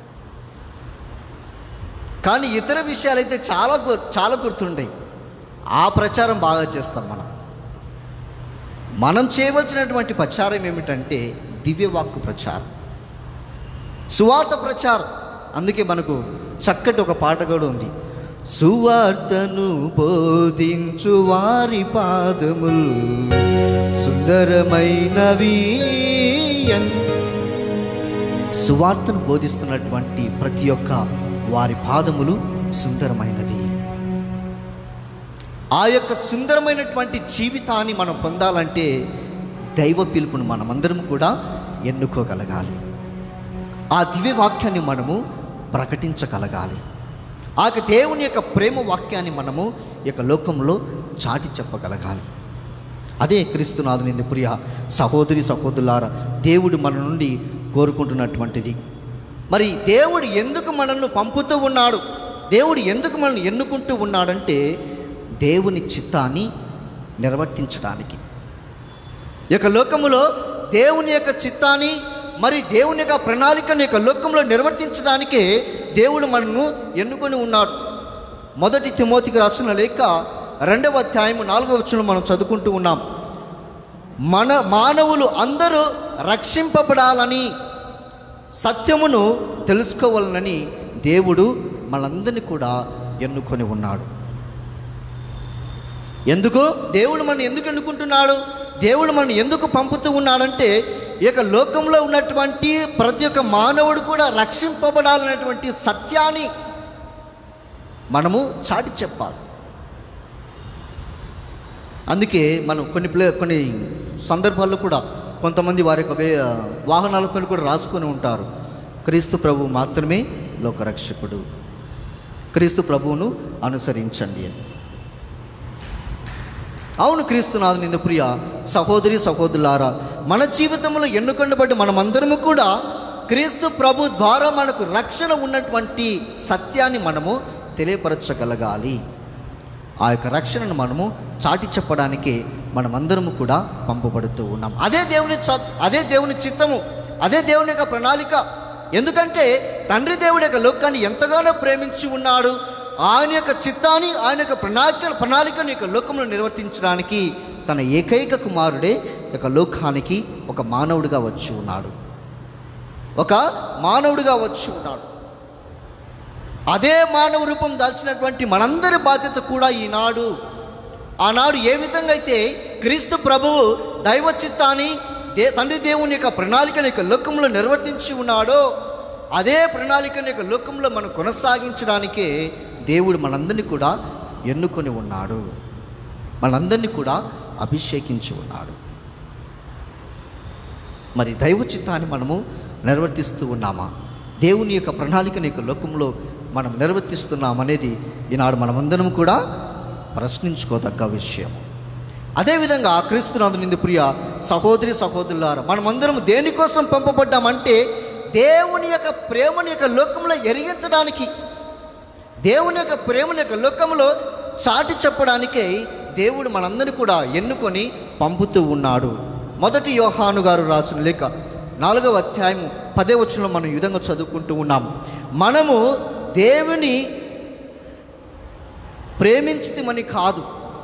కానీ ఇతర విషయాలైతే చాలా గు- చాలా గుర్తుంటాయి ఆ ప్రచారం బాగా చేస్తాం మనం మనం చేయవలసినటువంటి ప్రచారం ఏమిటంటే దివ్యవాక్కు ప్రచారం సువార్త ప్రచారం అందుకే మనకు చక్కటి ఒక పాట కూడా ఉంది సువార్తను బోధించు వారి పాదములు సుందరమైనవి ఎన్- సువార్తను బోధిస్తున్నటువంటి ప్రతి ఒక్క వారి పాదములు సుందరమైనవి ఆ యొక్క సుందరమైనటువంటి జీవితాన్ని మనం పొందాలంటే దైవ పిలుపును మనమందరం కూడా ఎన్నుకోగలగాలి ఆ దివ్య వాక్యాన్ని మనము ప్రకటించగలగాలి ఆ యొక్క దేవుని యొక్క ప్రేమ వాక్యాన్ని మనము ఈ యొక్క లోకంలో చాటి చెప్పగలగాలి అదే క్రీస్తునాథుని ప్రియ సహోదరి సహోదరులారా దేవుడు మన నుండి కోరుకుంటున్నటువంటిది మరి దేవుడు ఎందుకు మనల్ని పంపుతూ ఉన్నాడు దేవుడు ఎందుకు మనల్ని ఎన్నుకుంటూ ఉన్నాడంటే దేవుని చిత్తాన్ని నిర్వర్తించడానికి ఈ యొక్క లోకములో దేవుని యొక్క చిత్తాన్ని మరి దేవుని యొక్క ప్రణాళికను యొక్క లోకంలో నిర్వర్తించడానికే దేవుడు మనను ఎన్నుకొని ఉన్నాడు మొదటి తిమోతికి రాసిన లేక రెండవ అధ్యాయము నాలుగవ వచనం మనం చదువుకుంటూ ఉన్నాం మన మానవులు అందరూ రక్షింపబడాలని సత్యమును తెలుసుకోవాలనని దేవుడు మనందరినీ కూడా ఎన్నుకొని ఉన్నాడు ఎందుకు దేవుడు మనం ఎందుకు ఎన్నుకుంటున్నాడు దేవుడు మనం ఎందుకు పంపుతూ ఉన్నాడంటే ఈ యొక్క లోకంలో ఉన్నటువంటి ప్రతి ఒక్క మానవుడు కూడా రక్షింపబడాలనేటువంటి సత్యాన్ని మనము చాటి చెప్పాలి అందుకే మనం కొన్ని ప్లే కొన్ని సందర్భాల్లో కూడా కొంతమంది వారి యొక్క వే వాహనాలపై కూడా రాసుకొని ఉంటారు క్రీస్తు ప్రభు మాత్రమే లోకరక్షకుడు క్రీస్తు ప్రభువును అనుసరించండి అని అవును క్రీస్తునాథు నిందు ప్రియ సహోదరి సహోదరులారా మన జీవితంలో ఎన్నుకొండబట్టి మనమందరము కూడా క్రీస్తు ప్రభు ద్వారా మనకు రక్షణ ఉన్నటువంటి సత్యాన్ని మనము తెలియపరచగలగాలి ఆ యొక్క రక్షణను మనము చాటి చెప్పడానికి మనమందరము కూడా పంపబడుతూ ఉన్నాం అదే దేవుని చ అదే దేవుని చిత్తము అదే దేవుని యొక్క ప్రణాళిక ఎందుకంటే తండ్రి దేవుడి యొక్క లోకాన్ని ఎంతగానో ప్రేమించి ఉన్నాడు ఆయన యొక్క చిత్తాన్ని ఆయన యొక్క ప్రణాళిక ప్రణాళికను యొక్క లోకంలో నిర్వర్తించడానికి తన ఏకైక కుమారుడే యొక్క లోకానికి ఒక మానవుడిగా వచ్చి ఉన్నాడు ఒక మానవుడిగా వచ్చి ఉన్నాడు అదే మానవ రూపం దాల్చినటువంటి మనందరి బాధ్యత కూడా ఈనాడు ఆనాడు ఏ విధంగా అయితే క్రీస్తు ప్రభువు దైవ చిత్తాన్ని దే తండ్రి దేవుని యొక్క ప్రణాళికను యొక్క లోకంలో నిర్వర్తించి ఉన్నాడో అదే ప్రణాళికను యొక్క లోకంలో మనం కొనసాగించడానికే దేవుడు మనందరినీ కూడా ఎన్నుకొని ఉన్నాడు మనందరినీ కూడా అభిషేకించి ఉన్నాడు మరి దైవ చిత్తాన్ని మనము నిర్వర్తిస్తూ ఉన్నామా దేవుని యొక్క ప్రణాళికని యొక్క లోకంలో మనం నిర్వర్తిస్తున్నాం అనేది ఈనాడు మనమందరం కూడా ప్రశ్నించుకోదగ్గ విషయం అదేవిధంగా క్రీస్తునందు నింది ప్రియ సహోదరి సహోదరులారా మనమందరం దేనికోసం పంపబడ్డామంటే దేవుని యొక్క ప్రేమని యొక్క లోకంలో ఎరిగించడానికి దేవుని యొక్క ప్రేమని యొక్క లోకంలో చాటి చెప్పడానికే దేవుడు మనందరినీ కూడా ఎన్నుకొని పంపుతూ ఉన్నాడు మొదటి యోహాను గారు రాసిన లేఖ నాలుగవ అధ్యాయం పదే వచనంలో మనం ఈ విధంగా చదువుకుంటూ ఉన్నాము మనము దేవుని ప్రేమించితిమని కాదు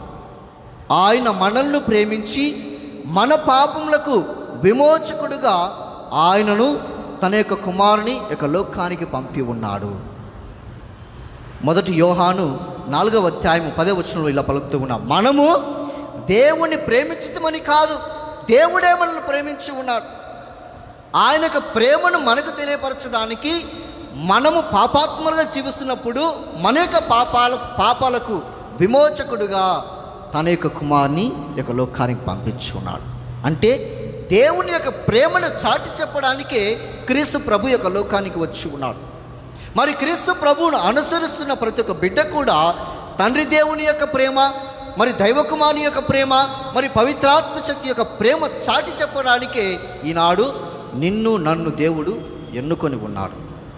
ఆయన మనల్ని ప్రేమించి మన పాపములకు విమోచకుడుగా ఆయనను తన యొక్క కుమారుని యొక్క లోకానికి పంపి ఉన్నాడు మొదటి యోహాను నాలుగవ అధ్యాయం పదే వచనంలో ఇలా పలుకుతూ ఉన్నాం మనము దేవుణ్ణి ప్రేమించమని కాదు దేవుడే మనల్ని ప్రేమించి ఉన్నాడు ఆయన యొక్క ప్రేమను మనకు తెలియపరచడానికి మనము పాపాత్మలుగా జీవిస్తున్నప్పుడు మన యొక్క పాపాల పాపాలకు విమోచకుడుగా తన యొక్క కుమార్ని యొక్క లోకానికి పంపించి ఉన్నాడు అంటే దేవుని యొక్క ప్రేమను చాటి చెప్పడానికే క్రీస్తు ప్రభు యొక్క లోకానికి వచ్చి ఉన్నాడు మరి క్రీస్తు ప్రభువును అనుసరిస్తున్న ప్రతి ఒక్క బిడ్డ కూడా తండ్రి దేవుని యొక్క ప్రేమ మరి దైవకుమారి యొక్క ప్రేమ మరి పవిత్రాత్మ శక్తి యొక్క ప్రేమ చాటి చెప్పడానికే ఈనాడు నిన్ను నన్ను దేవుడు ఎన్నుకొని ఉన్నాడు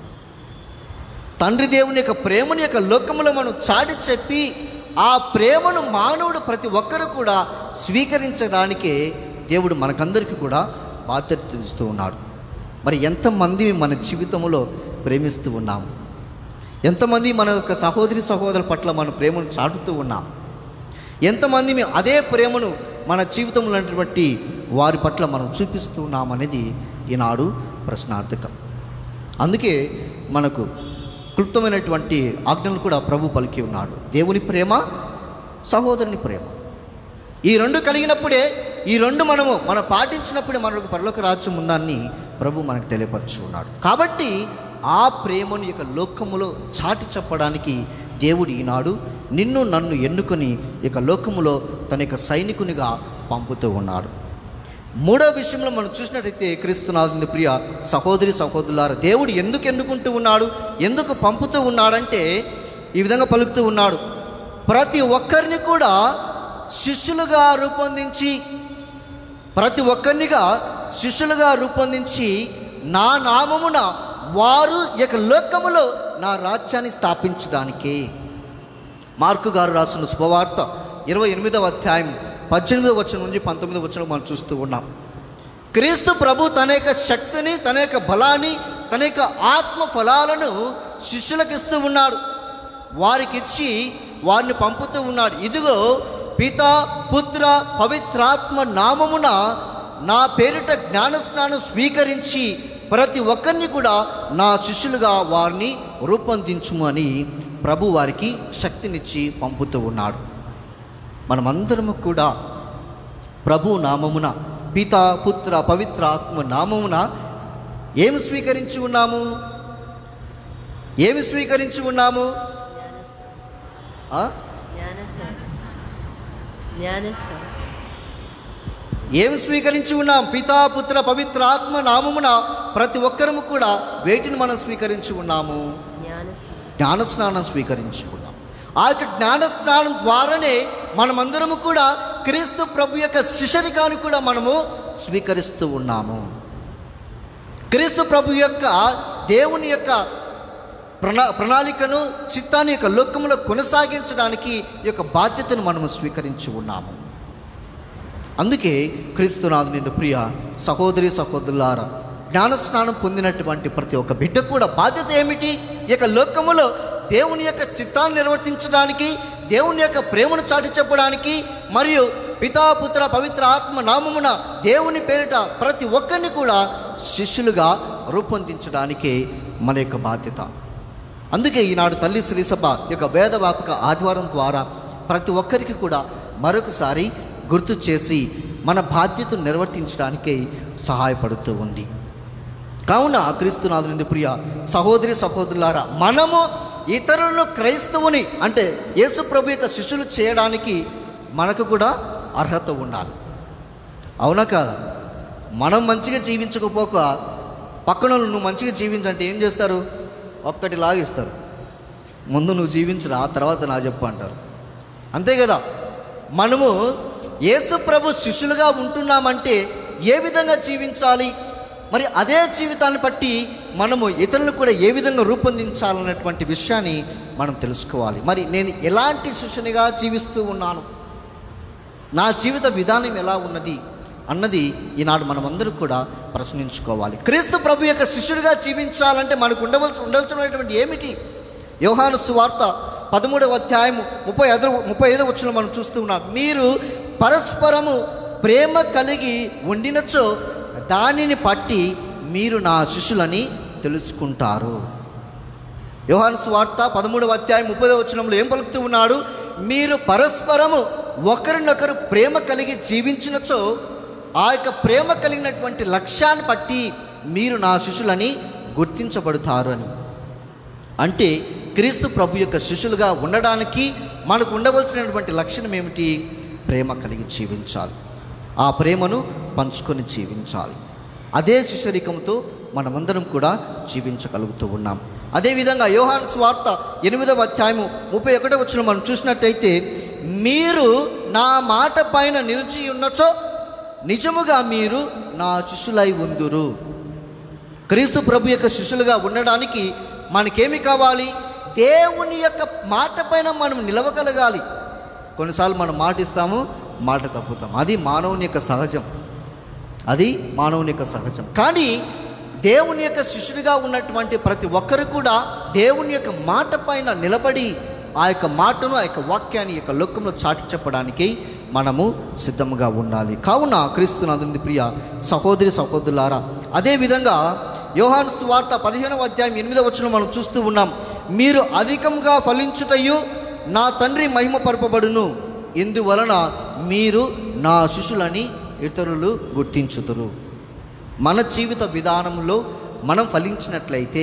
తండ్రి దేవుని యొక్క ప్రేమని యొక్క లోకములో మనం చాటి చెప్పి ఆ ప్రేమను మానవుడు ప్రతి ఒక్కరు కూడా స్వీకరించడానికే దేవుడు మనకందరికీ కూడా బాధ్యత తెలుస్తూ ఉన్నాడు మరి ఎంతమంది మన జీవితంలో ప్రేమిస్తూ ఉన్నాం ఎంతమంది మన యొక్క సహోదరి సహోదరుల పట్ల మన ప్రేమను చాటుతూ ఉన్నాం ఎంతమంది మేము అదే ప్రేమను మన జీవితంలో ఉన్నటువంటి వారి పట్ల మనం చూపిస్తూ ఉన్నాం అనేది ఈనాడు ప్రశ్నార్థకం అందుకే మనకు క్లుప్తమైనటువంటి ఆజ్ఞలు కూడా ప్రభు పలికి ఉన్నాడు దేవుని ప్రేమ సహోదరుని ప్రేమ ఈ రెండు కలిగినప్పుడే ఈ రెండు మనము మనం పాటించినప్పుడే మనకు పరలోక రాజ్యం ఉందని ప్రభు మనకు తెలియపరచు ఉన్నాడు కాబట్టి ఆ ప్రేమను యొక్క లోకములో చాటి చెప్పడానికి దేవుడు ఈనాడు నిన్ను నన్ను ఎన్నుకొని ఇక లోకములో తన యొక్క సైనికునిగా పంపుతూ ఉన్నాడు మూడో విషయంలో మనం చూసినట్టయితే క్రీస్తునాథుని ప్రియ సహోదరి సహోదరులారా దేవుడు ఎందుకు ఎన్నుకుంటూ ఉన్నాడు ఎందుకు పంపుతూ ఉన్నాడంటే ఈ విధంగా పలుకుతూ ఉన్నాడు ప్రతి ఒక్కరిని కూడా శిష్యులుగా రూపొందించి ప్రతి ఒక్కరినిగా శిష్యులుగా రూపొందించి నా నామమున వారు యొక్క లోకములో నా రాజ్యాన్ని స్థాపించడానికే మార్కు గారు రాసిన శుభవార్త ఇరవై ఎనిమిదవ అధ్యాయం పద్దెనిమిదవ వచనం నుంచి పంతొమ్మిదవ వచనం మనం చూస్తూ ఉన్నాం క్రీస్తు ప్రభు తన యొక్క శక్తిని తన యొక్క బలాన్ని తన యొక్క ఆత్మ ఫలాలను శిష్యులకు ఇస్తూ ఉన్నాడు వారికి ఇచ్చి వారిని పంపుతూ ఉన్నాడు ఇదిగో పిత పుత్ర పవిత్రాత్మ నామమున నా పేరిట జ్ఞానస్నానం స్వీకరించి ప్రతి ఒక్కరిని కూడా నా శిష్యులుగా వారిని రూపొందించుము అని ప్రభు వారికి శక్తినిచ్చి పంపుతూ ఉన్నాడు మనమందరము కూడా ప్రభు నామమున పిత పుత్ర పవిత్ర ఆత్మ నామమున ఏమి స్వీకరించి ఉన్నాము ఏమి స్వీకరించి ఉన్నాము ఆ? జ్ఞానస్థానం జ్ఞానస్థానం ఏమి స్వీకరించి ఉన్నాం పితా పుత్ర పవిత్ర ఆత్మ నామమున ప్రతి ఒక్కరము కూడా వేటిని మనం స్వీకరించి ఉన్నాము జ్ఞానస్థానం జ్ఞానస్నానం స్వీకరించి ఉన్నాం ఆ యొక్క జ్ఞానస్నానం ద్వారానే మనమందరము కూడా క్రీస్తు ప్రభు యొక్క శిశరికాన్ని కూడా మనము స్వీకరిస్తూ ఉన్నాము క్రీస్తు ప్రభు యొక్క దేవుని యొక్క ప్రణా ప్రణాళికను చిత్తాన్ని యొక్క లోకములో కొనసాగించడానికి ఈ యొక్క బాధ్యతను మనము స్వీకరించి ఉన్నాము అందుకే క్రీస్తునాథుని ప్రియ సహోదరి సహోదరులారా జ్ఞానస్నానం పొందినటువంటి ప్రతి ఒక్క బిడ్డ కూడా బాధ్యత ఏమిటి ఈ యొక్క లోకములో దేవుని యొక్క చిత్తాన్ని నిర్వర్తించడానికి దేవుని యొక్క ప్రేమను చాటి చెప్పడానికి మరియు పితాపుత్ర పవిత్ర ఆత్మ నామమున దేవుని పేరిట ప్రతి ఒక్కరిని కూడా శిష్యులుగా రూపొందించడానికే మన యొక్క బాధ్యత అందుకే ఈనాడు తల్లి శ్రీసభ యొక్క వేదవాపక ఆదివారం ద్వారా ప్రతి ఒక్కరికి కూడా మరొకసారి గుర్తు చేసి మన బాధ్యతను నిర్వర్తించడానికే సహాయపడుతూ ఉంది కావున క్రీస్తునాథుని ప్రియ సహోదరి సహోదరులారా మనము ఇతరులను క్రైస్తవుని అంటే యేసు ప్రభు యొక్క శిష్యులు చేయడానికి మనకు కూడా అర్హత ఉండాలి అవునా కాదా మనం మంచిగా జీవించకపోక పక్కన వాళ్ళు నువ్వు మంచిగా జీవించంటే ఏం చేస్తారు ఒక్కటి లాగిస్తారు ముందు నువ్వు జీవించరా ఆ తర్వాత నా చెప్పు అంటారు అంతే కదా మనము యేసు ప్రభు శిష్యులుగా ఉంటున్నామంటే ఏ విధంగా జీవించాలి మరి అదే జీవితాన్ని బట్టి మనము ఇతరులను కూడా ఏ విధంగా రూపొందించాలన్నటువంటి విషయాన్ని మనం తెలుసుకోవాలి మరి నేను ఎలాంటి శిష్యునిగా జీవిస్తూ ఉన్నాను నా జీవిత విధానం ఎలా ఉన్నది అన్నది ఈనాడు మనమందరూ కూడా ప్రశ్నించుకోవాలి క్రీస్తు ప్రభు యొక్క శిష్యుడిగా జీవించాలంటే మనకు ఉండవలసి ఉండవలసినటువంటి ఏమిటి యోహాను సువార్త పదమూడవ అధ్యాయము ముప్పై ఐదు ముప్పై ఐదో వచ్చిన మనం చూస్తూ ఉన్నాం మీరు పరస్పరము ప్రేమ కలిగి ఉండినచో దానిని పట్టి మీరు నా శిష్యులని తెలుసుకుంటారు యోహాను స్వార్త పదమూడవ అధ్యాయం ముప్పై వచనంలో ఏం పలుకుతూ ఉన్నాడు మీరు పరస్పరము ఒకరినొకరు ప్రేమ కలిగి జీవించినచో ఆ యొక్క ప్రేమ కలిగినటువంటి లక్ష్యాన్ని బట్టి మీరు నా శిష్యులని గుర్తించబడతారు అని అంటే క్రీస్తు ప్రభు యొక్క శిష్యులుగా ఉండడానికి మనకు ఉండవలసినటువంటి లక్షణం ఏమిటి ప్రేమ కలిగి జీవించాలి ఆ ప్రేమను పంచుకొని జీవించాలి అదే శిష్యరికంతో మనమందరం కూడా జీవించగలుగుతూ ఉన్నాం అదేవిధంగా యోహాను స్వార్త ఎనిమిదవ అధ్యాయము ముప్పై ఒకటో వచ్చిన మనం చూసినట్టయితే మీరు నా మాట పైన నిలిచి ఉన్నచో నిజముగా మీరు నా శిష్యులై ఉందురు క్రీస్తు ప్రభు యొక్క శిష్యులుగా ఉండడానికి మనకేమి కావాలి దేవుని యొక్క మాట పైన మనం నిలవగలగాలి కొన్నిసార్లు మనం మాట ఇస్తాము మాట తప్పుతాం అది మానవుని యొక్క సహజం అది మానవుని యొక్క సహజం కానీ దేవుని యొక్క శిష్యుడిగా ఉన్నటువంటి ప్రతి ఒక్కరు కూడా దేవుని యొక్క మాట పైన నిలబడి ఆ యొక్క మాటను ఆ యొక్క వాక్యాన్ని ఈ యొక్క లోకంలో చాటి చెప్పడానికి మనము సిద్ధముగా ఉండాలి కావున క్రీస్తునాథుని ప్రియ సహోదరి సహోదరులారా అదేవిధంగా యోహాను సువార్త పదిహేనవ అధ్యాయం ఎనిమిదవ వచనం మనం చూస్తూ ఉన్నాం మీరు అధికంగా ఫలించుటయు నా తండ్రి మహిమపరపబడును ఇందువలన మీరు నా శిష్యులని ఇతరులు గుర్తించుతురు మన జీవిత విధానంలో మనం ఫలించినట్లయితే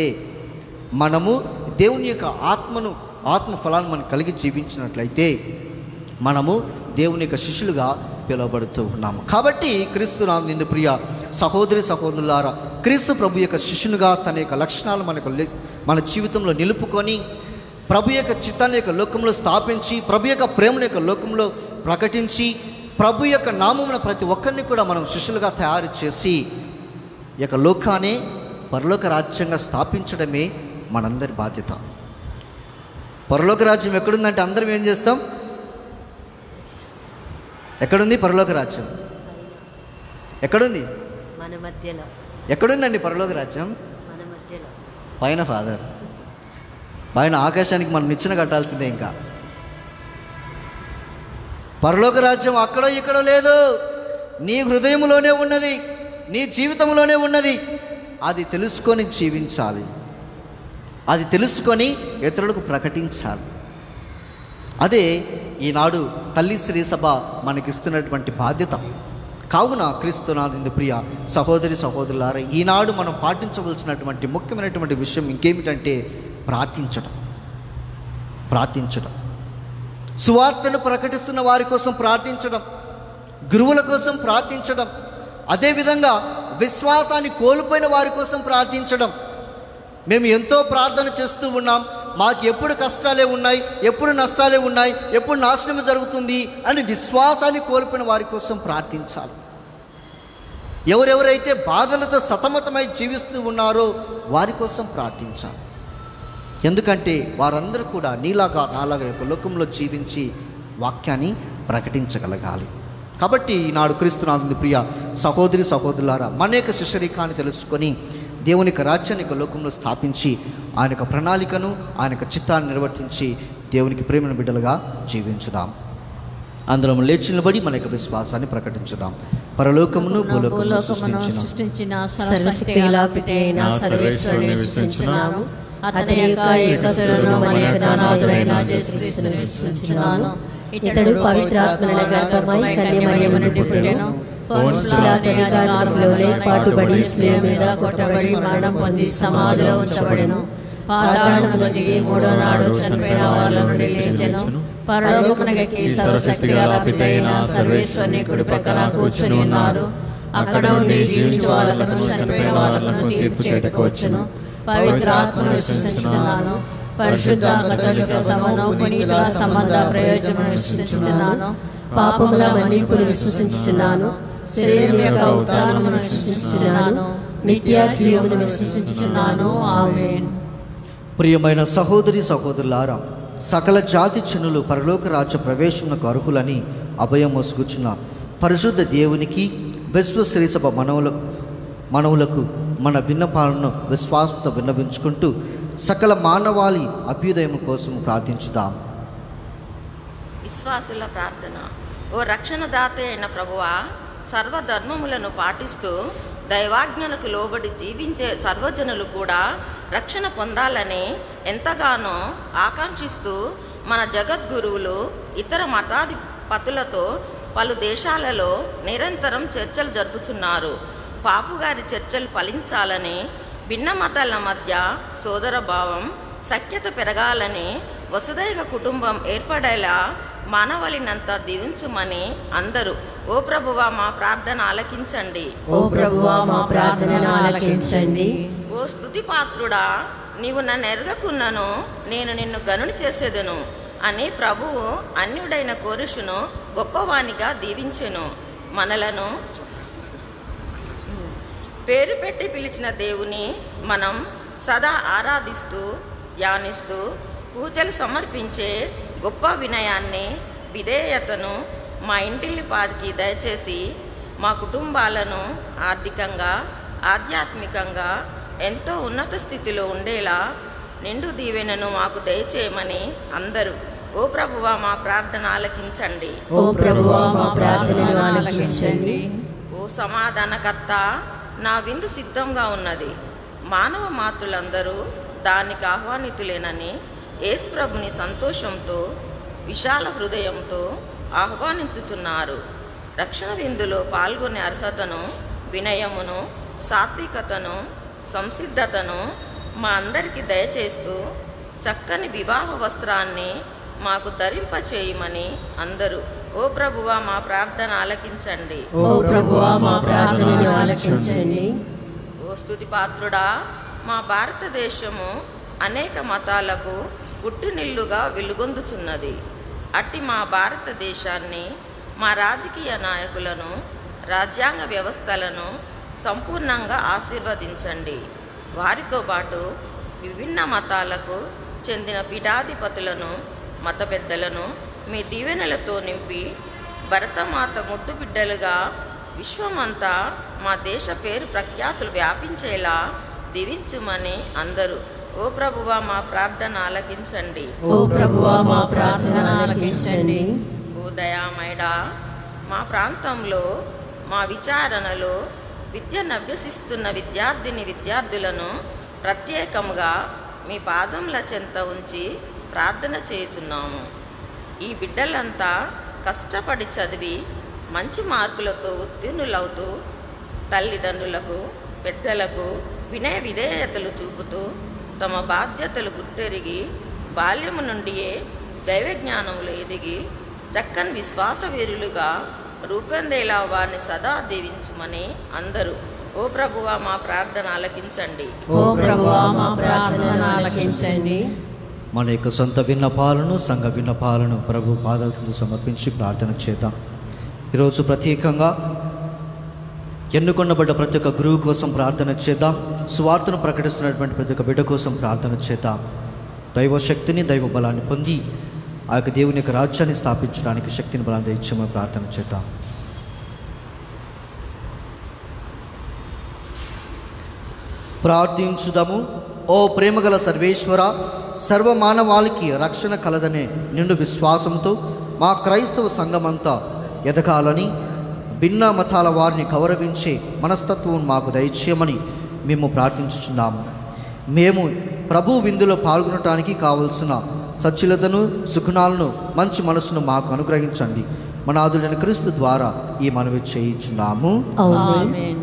మనము దేవుని యొక్క ఆత్మను ఆత్మ ఫలాన్ని మనం కలిగి జీవించినట్లయితే మనము దేవుని యొక్క శిష్యులుగా పిలువబడుతూ ఉన్నాము కాబట్టి క్రీస్తు నిందు ప్రియ సహోదరి సహోదరులారా క్రీస్తు ప్రభు యొక్క శిష్యునిగా తన యొక్క లక్షణాలు మనకు లే- మన జీవితంలో నిలుపుకొని ప్రభు యొక్క చిత్తాన్ని యొక్క లోకంలో స్థాపించి ప్రభు యొక్క ప్రేమను యొక్క లోకంలో ప్రకటించి ప్రభు యొక్క నామమున ప్రతి ఒక్కరిని కూడా మనం శిష్యులుగా తయారు చేసి ఈ యొక్క లోకాన్ని పరలోక రాజ్యంగా స్థాపించడమే మనందరి బాధ్యత పరలోక రాజ్యం ఎక్కడుందంటే అందరం ఏం చేస్తాం ఎక్కడుంది పరలోక రాజ్యం ఎక్కడుంది మన మధ్యలో ఎక్కడుందండి పరలోక రాజ్యం మన మధ్యలో పైన ఫాదర్ పైన ఆకాశానికి మనం నిచ్చెన కట్టాల్సిందే ఇంకా పరలోక రాజ్యం అక్కడో ఇక్కడో లేదు నీ హృదయంలోనే ఉన్నది నీ జీవితంలోనే ఉన్నది అది తెలుసుకొని జీవించాలి అది తెలుసుకొని ఇతరులకు ప్రకటించాలి అదే ఈనాడు తల్లి శ్రీ సభ మనకిస్తున్నటువంటి బాధ్యత కావున క్రీస్తునాథిందు ప్రియ సహోదరి సహోదరులారా ఈనాడు మనం పాటించవలసినటువంటి ముఖ్యమైనటువంటి విషయం ఇంకేమిటంటే ప్రార్థించడం ప్రార్థించడం సువార్తను ప్రకటిస్తున్న వారి కోసం ప్రార్థించడం గురువుల కోసం ప్రార్థించడం అదేవిధంగా విశ్వాసాన్ని కోల్పోయిన వారి కోసం ప్రార్థించడం మేము ఎంతో ప్రార్థన చేస్తూ ఉన్నాం మాకు ఎప్పుడు కష్టాలే ఉన్నాయి ఎప్పుడు నష్టాలే ఉన్నాయి ఎప్పుడు నాశనం జరుగుతుంది అని విశ్వాసాన్ని కోల్పోయిన వారి కోసం ప్రార్థించాలి ఎవరెవరైతే బాధలతో సతమతమై జీవిస్తూ ఉన్నారో వారి కోసం ప్రార్థించాలి ఎందుకంటే వారందరూ కూడా నీలాగా నాలాగా యొక్క లోకంలో జీవించి వాక్యాన్ని ప్రకటించగలగాలి కాబట్టి ఈనాడు క్రీస్తునాథుని ప్రియ సహోదరి సహోదరులారా మన యొక్క శిష్యరికాన్ని తెలుసుకొని దేవుని యొక్క రాజ్యాన్ని యొక్క లోకంలో స్థాపించి ఆయన యొక్క ప్రణాళికను ఆయన యొక్క చిత్తాన్ని నిర్వర్తించి దేవునికి ప్రేమను బిడ్డలుగా జీవించుదాం అందరం లేచి నిలబడి మన యొక్క విశ్వాసాన్ని ప్రకటించుదాం పరలోకమును భూలోకమును భూలోకమును సృష్టించిన సృష్టించిన సర్వశక్తిగల పితే అయిన సర్వేశ్వరుని విశ్వసించున్నాము అతని యొక్క ఏకస్వరుడు మన యొక్క నాథుడైన యేసుక్రీస్తుని విశ్వసించున్నాను ఇతడు పవిత్రాత్మల గర్భమై కన్యమరియము నుండి పుట్టెను పౌరుషులాది అధికారంలోనే పాటుబడి స్త్రీల మీద కొట్టబడి మరణం పొంది సమాధిలో ఉంచబడెను పాతాళములో దిగి మూడో నాడు చనిపోయిన వాళ్ళ నుండి లేచెను పరలోకమునకి సర్వశక్తి గల పితైన సర్వేశ్వరుని కుడి పక్కన కూర్చుని ఉన్నారు అక్కడ ఉండి జీవించు వాళ్ళను చనిపోయిన వాళ్ళను తీర్పు చేయటకు వచ్చును పవిత్ర ఆత్మను విశ్వసించున్నాను పరిశుద్ధ కథలిక సమానం పునీతుల సంబంధ ప్రయోజనం విశ్వసించున్నాను పాపముల మన్నింపును విశ్వసించుచున్నాను శరీరం యొక్క ఉత్తానమును విశ్వసించుచున్నాను నిత్య జీవమును విశ్వసించుచున్నాను ఆమేన్ ప్రియమైన సహోదరి సహోదరులారా సకల జాతి చిన్నులు పరలోక రాజ్య ప్రవేశమునకు అర్హులని అభయం మోసుకుచున్న పరిశుద్ధ దేవునికి విశ్వశ్రీసభ మనవుల మనవులకు మన విన్నపాలను విశ్వాసంతో విన్నవించుకుంటూ సకల మానవాళి అభ్యుదయం కోసం ప్రార్థించుదాం విశ్వాసుల ప్రార్థన ఓ రక్షణదాత అయిన ప్రభువా సర్వధర్మములను పాటిస్తూ దైవాజ్ఞలకు లోబడి జీవించే సర్వజనులు కూడా రక్షణ పొందాలని ఎంతగానో ఆకాంక్షిస్తూ మన జగద్గురువులు ఇతర మతాధిపతులతో పలు దేశాలలో నిరంతరం చర్చలు జరుపుచున్నారు పాపుగారి చర్చలు ఫలించాలని భిన్న మతాల మధ్య సోదర భావం సఖ్యత పెరగాలని వసుదైక కుటుంబం ఏర్పడేలా మానవలినంతా దీవించుమని అందరూ ఓ ప్రభువా మా ప్రార్థన ఆలకించండి ఓ ప్రభువా మా ప్రార్థనను ఆలకించండి ఓ స్తుతి పాత్రుడా నీవు నన్ను ఎరగకున్నను నేను నిన్ను గనుని చేసేదను అని ప్రభువు అన్యుడైన కోరుషును గొప్పవానిగా దీవించెను మనలను పేరు పెట్టి పిలిచిన దేవుని మనం సదా ఆరాధిస్తూ ధ్యానిస్తూ పూజలు సమర్పించే గొప్ప వినయాన్ని విధేయతను మా ఇంటిల్లిపాదికి దయచేసి మా కుటుంబాలను ఆర్థికంగా ఆధ్యాత్మికంగా ఎంతో ఉన్నత స్థితిలో ఉండేలా నిండు దీవెనను మాకు దయచేయమని అందరూ ఓ ప్రభువా మా ప్రార్థన ఆలకించండి ఓ ప్రభువా మా ప్రార్థనను ఆలకించండి ఓ సమాధానకర్త నా విందు సిద్ధంగా ఉన్నది మానవ మాతృలందరూ దానికి ఆహ్వానితులేనని యేసుప్రభుని సంతోషంతో విశాల హృదయంతో ఆహ్వానించుచున్నారు రక్షణ విందులో పాల్గొనే అర్హతను వినయమును సాత్వికతను సంసిద్ధతను మా అందరికీ దయచేస్తూ చక్కని వివాహ వస్త్రాన్ని మాకు ధరింపచేయమని అందరూ ఓ ప్రభువా మా ప్రార్థన ఆలకించండి ఓ ప్రభువా మా ప్రార్థనను ఆలకించండి ఓ స్తుతి పాత్రుడా మా భారతదేశము అనేక మతాలకు పుట్టినిల్లుగా వెలుగొందుచున్నది అట్టి మా భారతదేశాన్ని మా రాజకీయ నాయకులను రాజ్యాంగ వ్యవస్థలను సంపూర్ణంగా ఆశీర్వదించండి వారితో పాటు విభిన్న మతాలకు చెందిన పీఠాధిపతులను మత పెద్దలను మీ దీవెనలతో నింపి భరతమాత ముద్దు బిడ్డలుగా విశ్వమంతా మా దేశ పేరు ప్రఖ్యాతులు వ్యాపించేలా దీవించుమని అందరూ ఓ ప్రభువా మా ప్రార్థన ఆలకించండి ఓ ప్రభువా మా ప్రార్థనను ఆలకించండి ఓ దయామయుడా మా ప్రాంతంలో మా విచారణలో విద్యను అభ్యసిస్తున్న విద్యార్థిని విద్యార్థులను ప్రత్యేకముగా మీ పాదముల చెంత ఉంచి ప్రార్థన చేయుచున్నాము ఈ బిడ్డలంతా కష్టపడి చదివి మంచి మార్కులతో ఉత్తీర్ణులవుతూ తల్లిదండ్రులకు పెద్దలకు వినయ విధేయతలు చూపుతూ తమ బాధ్యతలు గుర్తెరిగి బాల్యము నుండియే దైవ జ్ఞానములు ఎదిగి చక్కని విశ్వాస వీరులుగా రూపొందేలా వారిని సదా దీవించుమని అందరూ ఓ ప్రభువా మా ప్రార్థన ఆలకించండి ఓ ప్రభువా మా ప్రార్థనను ఆలకించండి మన యొక్క సొంత విన్నపాలను సంఘ విన్నపాలను ప్రభు పాదాలకు సమర్పించి ప్రార్థన చేద్దాం ఈరోజు ప్రత్యేకంగా ఎన్నుకొనబడ్డ ప్రతి ఒక్క గురువు కోసం ప్రార్థన చేద్దాం స్వార్థను ప్రకటిస్తున్నటువంటి ప్రతి ఒక్క బిడ్డ కోసం ప్రార్థన చేద్దాం దైవ శక్తిని దైవ బలాన్ని పొంది ఆ యొక్క దేవుని యొక్క రాజ్యాన్ని స్థాపించడానికి శక్తిని బలాన్ని ఇచ్చామని ప్రార్థన చేద్దాం ప్రార్థించుదాము ఓ ప్రేమగల సర్వేశ్వర సర్వమానవాళికి రక్షణ కలదనే నిండు విశ్వాసంతో మా క్రైస్తవ సంఘమంతా ఎదగాలని భిన్న మతాల వారిని గౌరవించే మనస్తత్వం మాకు దయచేయమని మేము ప్రార్థించుచున్నాము మేము ప్రభు విందులో పాల్గొనటానికి కావలసిన సచ్యులతను సుగుణాలను మంచి మనసును మాకు అనుగ్రహించండి మనాదుడైన క్రీస్తు ద్వారా ఈ మనవి చేయించున్నాము ఆమేన్ ఆమేన్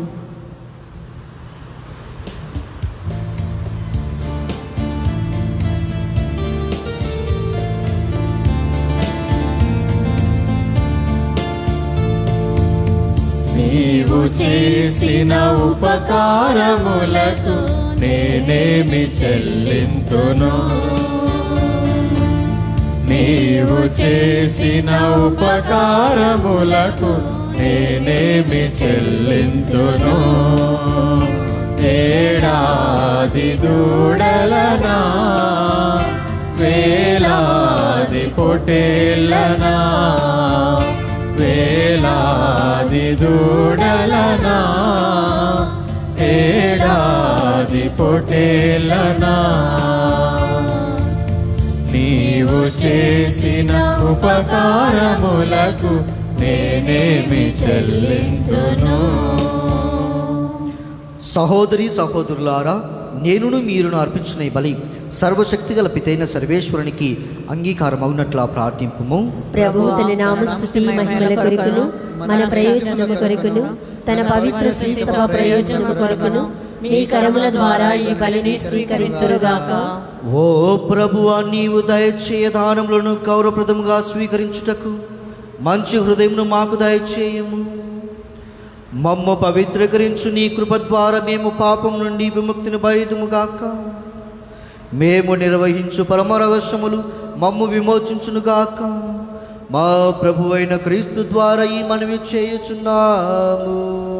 నీ నీవు చేసిన ఉపకారములకు నేనేమి చెల్లింతును నీవు చేసిన ఉపకారములకు నేనేమి చెల్లింతును ఏడాది దూడలనా వేలాది పొటేళ్ళనా వేలాది దూడలనా ఏడాది పొటేళ్ళనా నీవు చేసిన ఉపకారములకు నేనేమి చెల్లింతును సహోదరి సహోదరులారా నేనును మీరును అర్పించిన ఈ బలి సర్వశక్తి గల పితైన సర్వేశ్వరునికి అంగీకారమవునట్లా ప్రార్థింపుము ప్రభు తన నామస్తుతి మహిమల కొరకును మన ప్రయోజనము కొరకును తన పవిత్ర శ్రీసభ ప్రయోజనము కొరకును మీ కరముల ద్వారా ఈ బలిని స్వీకరింతురుగాక ఓ ప్రభువా నీవు దయచేయ దానములను గౌరవప్రదముగా స్వీకరించుటకు మంచి హృదయమును మాకు దయచేయము మమ్మ పవిత్రీకరించు నీ కృప ద్వారా మేము పాపం నుండి విముక్తిని బయదుముగాక మేము నిర్వహించు పరమ రహస్యములు మమ్ము విమోచించునుగాక మా ప్రభువైన క్రీస్తు ద్వారా ఈ మనవి చేయుచున్నాము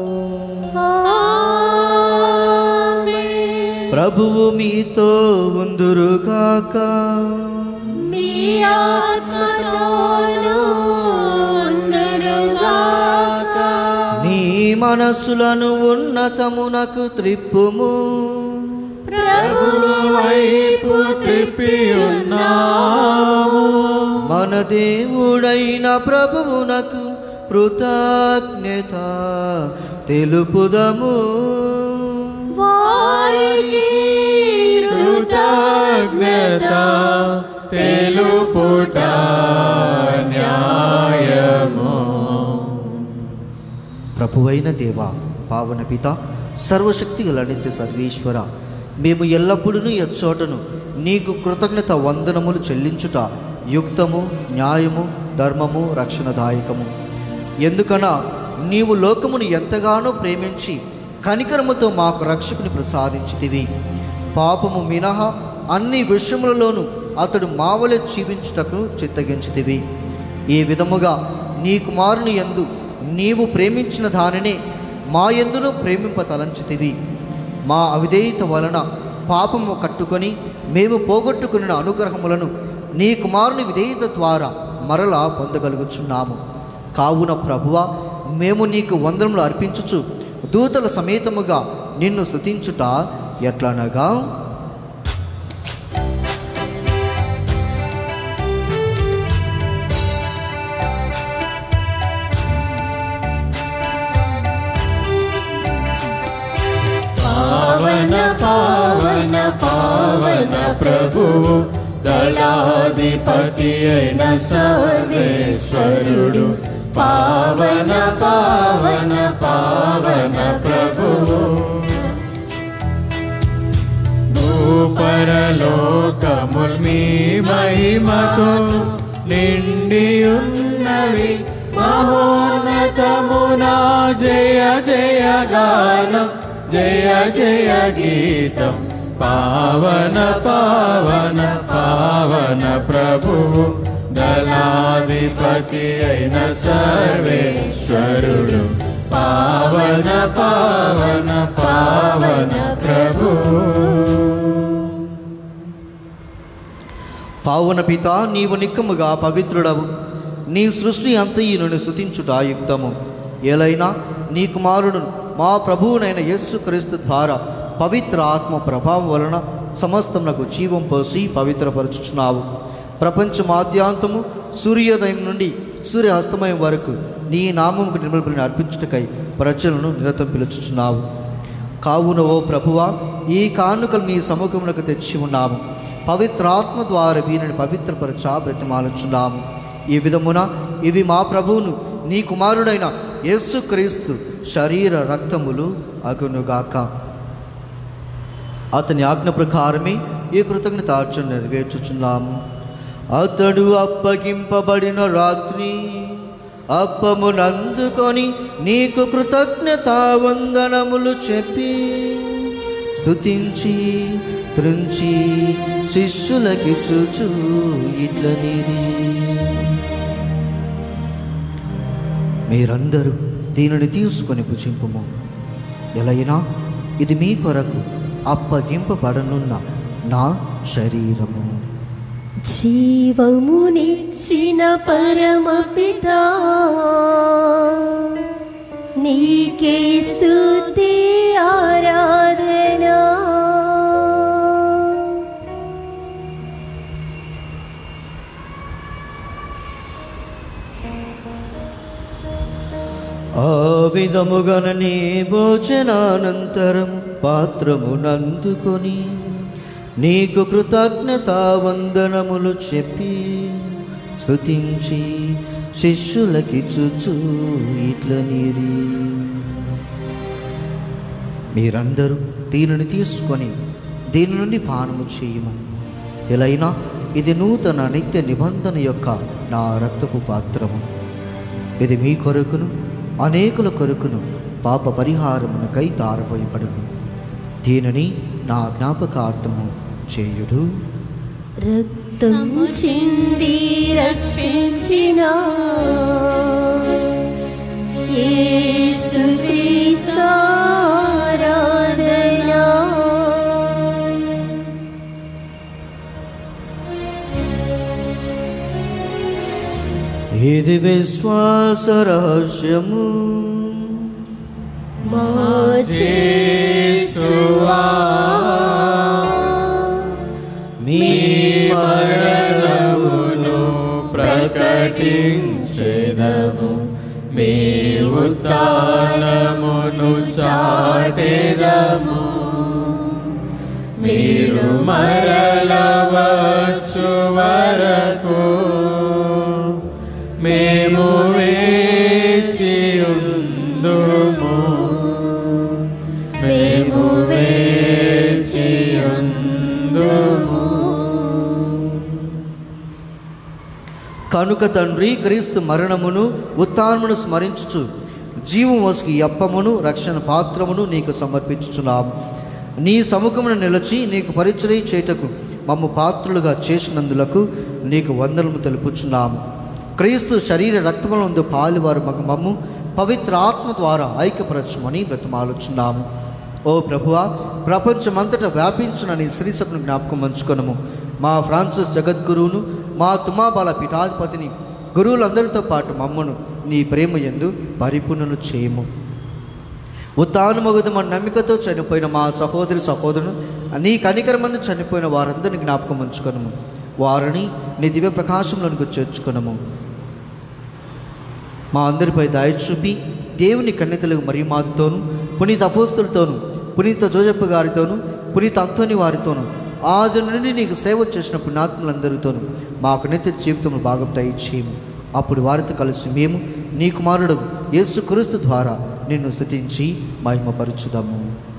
ప్రభువు మీతో ఉందురుగాక మీ ఆత్మతోనూ ఉండునుగాక. మీ మనస్సులను ఉన్నతమునకు త్రిప్పుము ప్రభుని వైపు త్రిప్పి ఉన్నాము మన దేవుడైన ప్రభువునకు కృతజ్ఞత తెలుపుదము వారికి కృతజ్ఞత తెలుపుట న్యాయము ప్రభువైన దేవ పావన పిత సర్వశక్తి గల నిత్య సర్వేశ్వర మేము ఎల్లప్పుడూ ఎచ్చోటను నీకు కృతజ్ఞత వందనములు చెల్లించుట యుక్తము న్యాయము ధర్మము రక్షణదాయకము ఎందుకనా నీవు లోకమును ఎంతగానో ప్రేమించి కనికరముతో మాకు రక్షకుని ప్రసాదించితివి పాపము మినహా అన్ని విషయములలోనూ అతడు మావలె జీవించుటకు చిత్తగించితివి ఈ విధముగా నీ కుమారుని యందు నీవు ప్రేమించిన దానినే మా ఎందును ప్రేమింప తలంచితివి మా అవిధేయత వలన పాపము కట్టుకొని మేము పోగొట్టుకున్న అనుగ్రహములను నీ కుమారుని విధేయత ద్వారా మరలా పొందగలుగుచున్నాము కావున ప్రభువ మేము నీకు వందనములు అర్పించుచు దూతల సమేతముగా నిన్ను స్తుతించుట ఎట్లనగా పావన పావన పావన ప్రభువు దళాధిపతి అయిన సర్వేశ్వరుడు పావన పావన పావన ప్రభువు భూపరలోకముల్ మీ మహిమతో నిండి ఉన్నవి మహోన్నతమునా జయ జయ గానం జయ జయ గీతం పావన పావన పావన ప్రభువు దళాధిపతి అయిన సర్వేశ్వరుడు పావన పావన పావన ప్రభువు పావన పిత నీవు నిక్కముగా పవిత్రుడవు నీ సృష్టి అంతయును స్తుతించుట యుక్తము ఏలైనా నీ కుమారుడు మా ప్రభువునైన యేసు క్రీస్తు ద్వారా పవిత్ర ఆత్మ ప్రభావం వలన సమస్తమునకు జీవం పోసి పవిత్రపరచుచున్నావు ప్రపంచ మాధ్యాంతము సూర్యోదయం నుండి సూర్యాస్తమయం వరకు నీ నామముకు నిర్మలపడిని అర్పించుటకై ప్రజలను నిరతం పిలుచుచున్నావు కావున ఓ ప్రభువా ఈ కానుకలు మీ సముఖమునకు తెచ్చి ఉన్నాము పవిత్రాత్మ ద్వారా వీరిని పవిత్రపరచా బ్రతిమాలుచున్నాము ఈ విధమున ఇవి మా ప్రభువును నీ కుమారుడైన యేసుక్రీస్తు శరీర రక్తములు అగునుగాక అతని ఆజ్ఞ ప్రకారమే ఈ అప్పమునందుకొని నీకు కృతజ్ఞత వందనములు చెప్పి స్తుతించి త్రుంచి శిష్యులకి చూచు ఇట్లనిది మీరందరూ దీనిని తీసుకొని భుజింపుము ఎలైనా ఇది మీ కొరకు అప్పగింపబడనున్న నా శరీరము జీవమునిచ్చిన పరమపిత నీకే స్తుతి ఆరాధన ఆ విధముగనని భోజనానంతరం పాత్రమునందుకొని నీకు కృతజ్ఞత వందనములు చెప్పి స్తుతించి శిష్యులకి చుచు ఇట్ల నీరి మీరందరూ దీనిని తీసుకొని దీని నుండి పానము చేయము ఎలైనా ఇది నూతన నిత్య నిబంధన యొక్క నా రక్తపు పాత్రము ఇది మీ కొరకును అనేకుల కొరకును పాప పరిహారమునకై తారపోయబడును దీనిని నా జ్ఞాపకార్థము చేయుడు రక్తం చింది రక్షించిన యేసుక్రీస్తారాధనా ఇది విశ్వాస రహస్యము మా యేసువా, మీ మరణమును ప్రకటించేదము మీ ఉత్థానమును చాటెదము మీరు మరలవచ్చు వరకు మేము వేచియుందుము మేము వేచియుందుము కనుక తండ్రి క్రీస్తు మరణమును ఉత్థానమును స్మరించుచు జీవం వసుకి అప్పమును రక్షణ పాత్రమును నీకు సమర్పించుచున్నాం నీ సముఖమును నిలిచి నీకు పరిచయ చేయుటకు మమ్ము పాత్రులుగా చేసినందులకు నీకు వందనము తెలుపుచున్నాము క్రీస్తు శరీర రక్తములందు పాలువారు మగ మమ్ము పవిత్ర ఆత్మ ద్వారా ఐక్యపరచమని బ్రతమాలుచున్నాము ఓ ప్రభువా ప్రపంచమంతటా వ్యాపించిన నీ శ్రీసభను జ్ఞాపకం ఉంచుకొనము మా ఫ్రాన్సిస్ జగద్గురువును మా తుమాబాల పీఠాధిపతిని గురువులందరితో పాటు మమ్మను నీ ప్రేమ ఎందు పరిపూర్ణను చేయము ఉత్తానమగుదు మన నమ్మికతో చనిపోయిన మా సహోదరి సహోదరును నీ కనికరమందు చనిపోయిన వారందరిని జ్ఞాపకం ఉంచుకొనము వారిని నీ దివ్య ప్రకాశంలోనికి చేర్చుకొనము మా అందరిపై దయ చూపి దేవుని కన్యతలకు మరియు మాతతోను పునీత అపోస్తులతోను పునీత జోజప్ప గారితోను పునీత అంతోని వారితోను ఆది నుండి నీకు సేవ చేసిన పుణ్యాత్ములందరితోనూ మాకు నిత్య జీవితంలో భాగం దయచేయము అప్పుడు వారితో కలిసి మేము నీ కుమారుడు యేసు క్రీస్తు ద్వారా నిన్ను స్థుతించి మహిమపరచుదాము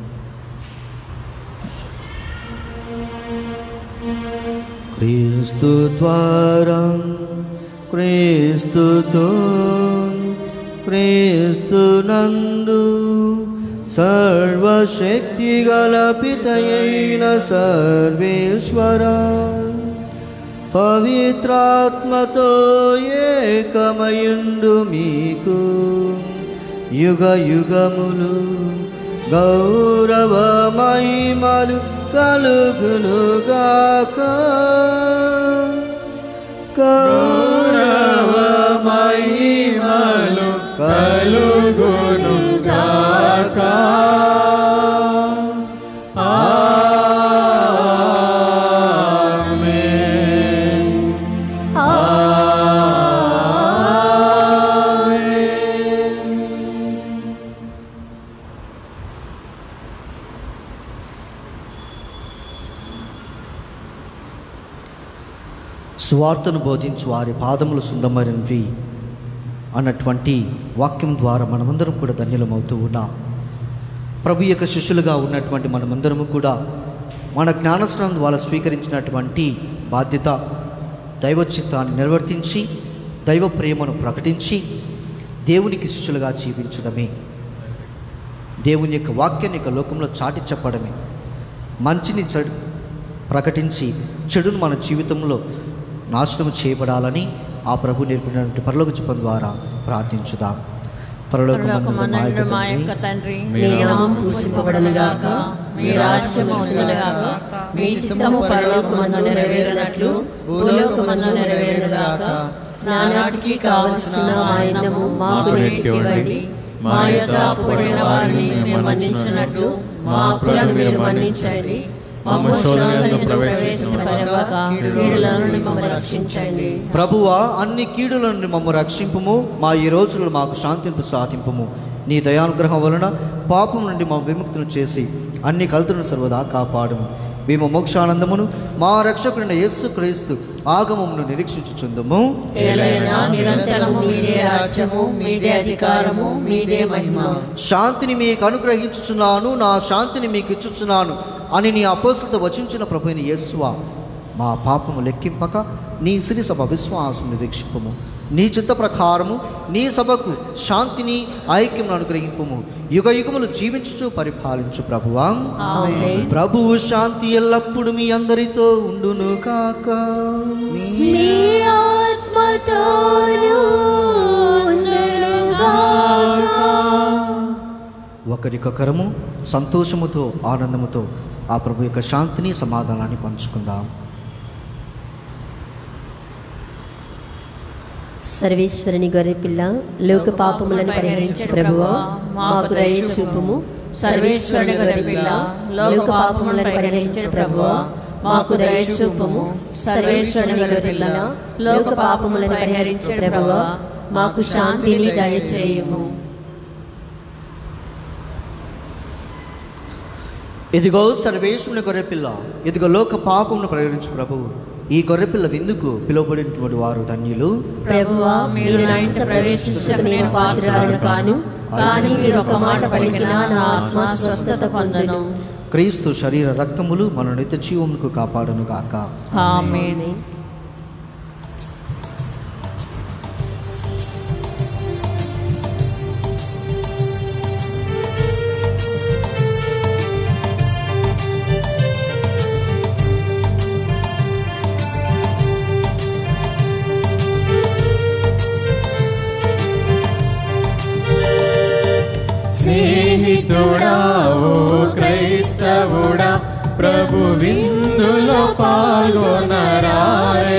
క్రీస్తు ద్వారా క్రీస్తుతో క్రీస్తునందు సర్వశక్తి గల పితయైన సర్వేశ్వర పవిత్రాత్మతో ఏకమయుండు మీకు యుగ యుగములు గౌరవ మహిమలు కలుగునుగాక గౌరవ మహిమలు కలుగును గాక ఆమేన్ సువార్తను బోధించు వారి పాదములు సుందమైనవి అన్నటువంటి వాక్యం ద్వారా మనమందరం కూడా ధన్యులమవుతూ ఉన్నాం ప్రభు యొక్క శిష్యులుగా ఉన్నటువంటి మనమందరము కూడా మన జ్ఞానస్నానం ద్వారా స్వీకరించినటువంటి బాధ్యత దైవ చిత్తాన్ని నిర్వర్తించి దైవ ప్రేమను ప్రకటించి దేవునికి శిష్యులుగా జీవించడమే దేవుని యొక్క వాక్యాన్ని యొక్క లోకంలో చాటి చెప్పడమే మంచిని చెడు ప్రకటించి చెడును మన జీవితంలో నాశనం చేయబడాలని ఆ ప్రభు నేర్పినటువంటి పరలోక చెప్పం ద్వారా ప్రార్థించుదాం పరలోకమందున్న మా యొక్క తండ్రి మీ నామం పూజింపబడునుగాక మీ రాజ్యం వచ్చునుగాక మీ చిత్తము పరలోకమందు నెరవేరినట్లు భూలోకమందు నెరవేరుగాక నానాటికి కావలసిన ఆయనము మాకు నేటికి ఇవ్వండి మా యొక్క అప్పుడైన వారిని మేము మన్నించినట్లు మా అప్పులను మీరు మన్నించండి మమ్మ శోధనలో ప్రవేశింపనివ్వక కీడుల నుండి మమ్మల్ని రక్షించండి ప్రభువా అన్ని కీడుల నుండి మమ్మ రక్షింపుము మా ఈ రోజులు మాకు శాంతింపు సాధింపుము నీ దయానుగ్రహం వలన పాపం నుండి మా విముక్తులు చేసి అన్ని కలుతులను సర్వదా కాపాడుము మేము మోక్షానందమును మా రక్షకుడైన యేసు క్రీస్తు ఆగమమును నిరీక్షించుచుందము ఏలైనా నిరంతరము మీదే రాజ్యము మీదే అధికారము మీదే మహిమ శాంతిని మీకు అనుగ్రహించుచున్నాను నా శాంతిని మీకు ఇచ్చుచున్నాను అని నీ అపోసులతో వచించిన ప్రభుని యేసువా మా పాపము లెక్కింపక నీ సిరి సభ విశ్వాసం నిరీక్షింపము నీ చిత్త ప్రకారము నీ సభకు శాంతిని ఐక్యం అనుగ్రహింపము యుగ యుగములు జీవించుచు పరిపాలించు ప్రభువా ఆమేన్. ప్రభువు శాంతి ఎల్లప్పుడు మీ అందరితో ఉండును కాక మీ ఆత్మతోను ఒకరికొకరము సంతోషముతో ఆనందముతో ఆ ప్రభు యొక్క శాంతిని సమాధానాన్ని పంచుకుందాం సర్వేశ్వరుని గొర్రెపిల్ల లోక పాపములను పరిహరించే ప్రభువా మాకు దయ చూపుము సర్వేశ్వరుని గొర్రెపిల్ల లోక పాపములను పరిహరించే ప్రభువా మాకు దయ చూపుము సర్వేశ్వరుని గొర్రెపిల్ల లోక పాపములను పరిహరించే ప్రభువా మాకు శాంతిని దయచేయుము ఇదిగో సర్వేశ్వరుని గొర్రెపిల్ల ఇదిగో లోక పాపమును పరిహరించు ప్రభువు ఈ గొర్రెపిల్ల విందుకు పిలువబడినటువంటి వారు ధన్యులు ప్రభువా మీరు నా ఇంట ప్రవేశించక నేను పాత్రలను కాను కానీ మీరు ఒక మాట పలికినా నా ఆత్మ స్వస్థత పొందును క్రీస్తు శరీర రక్తములు మన నిత్య జీవమునకు కాపాడును గాక ఆమేన్ స్నేహితుడా ఓ క్రైస్తవుడా ప్రభు విందులో పాల్గొనరారే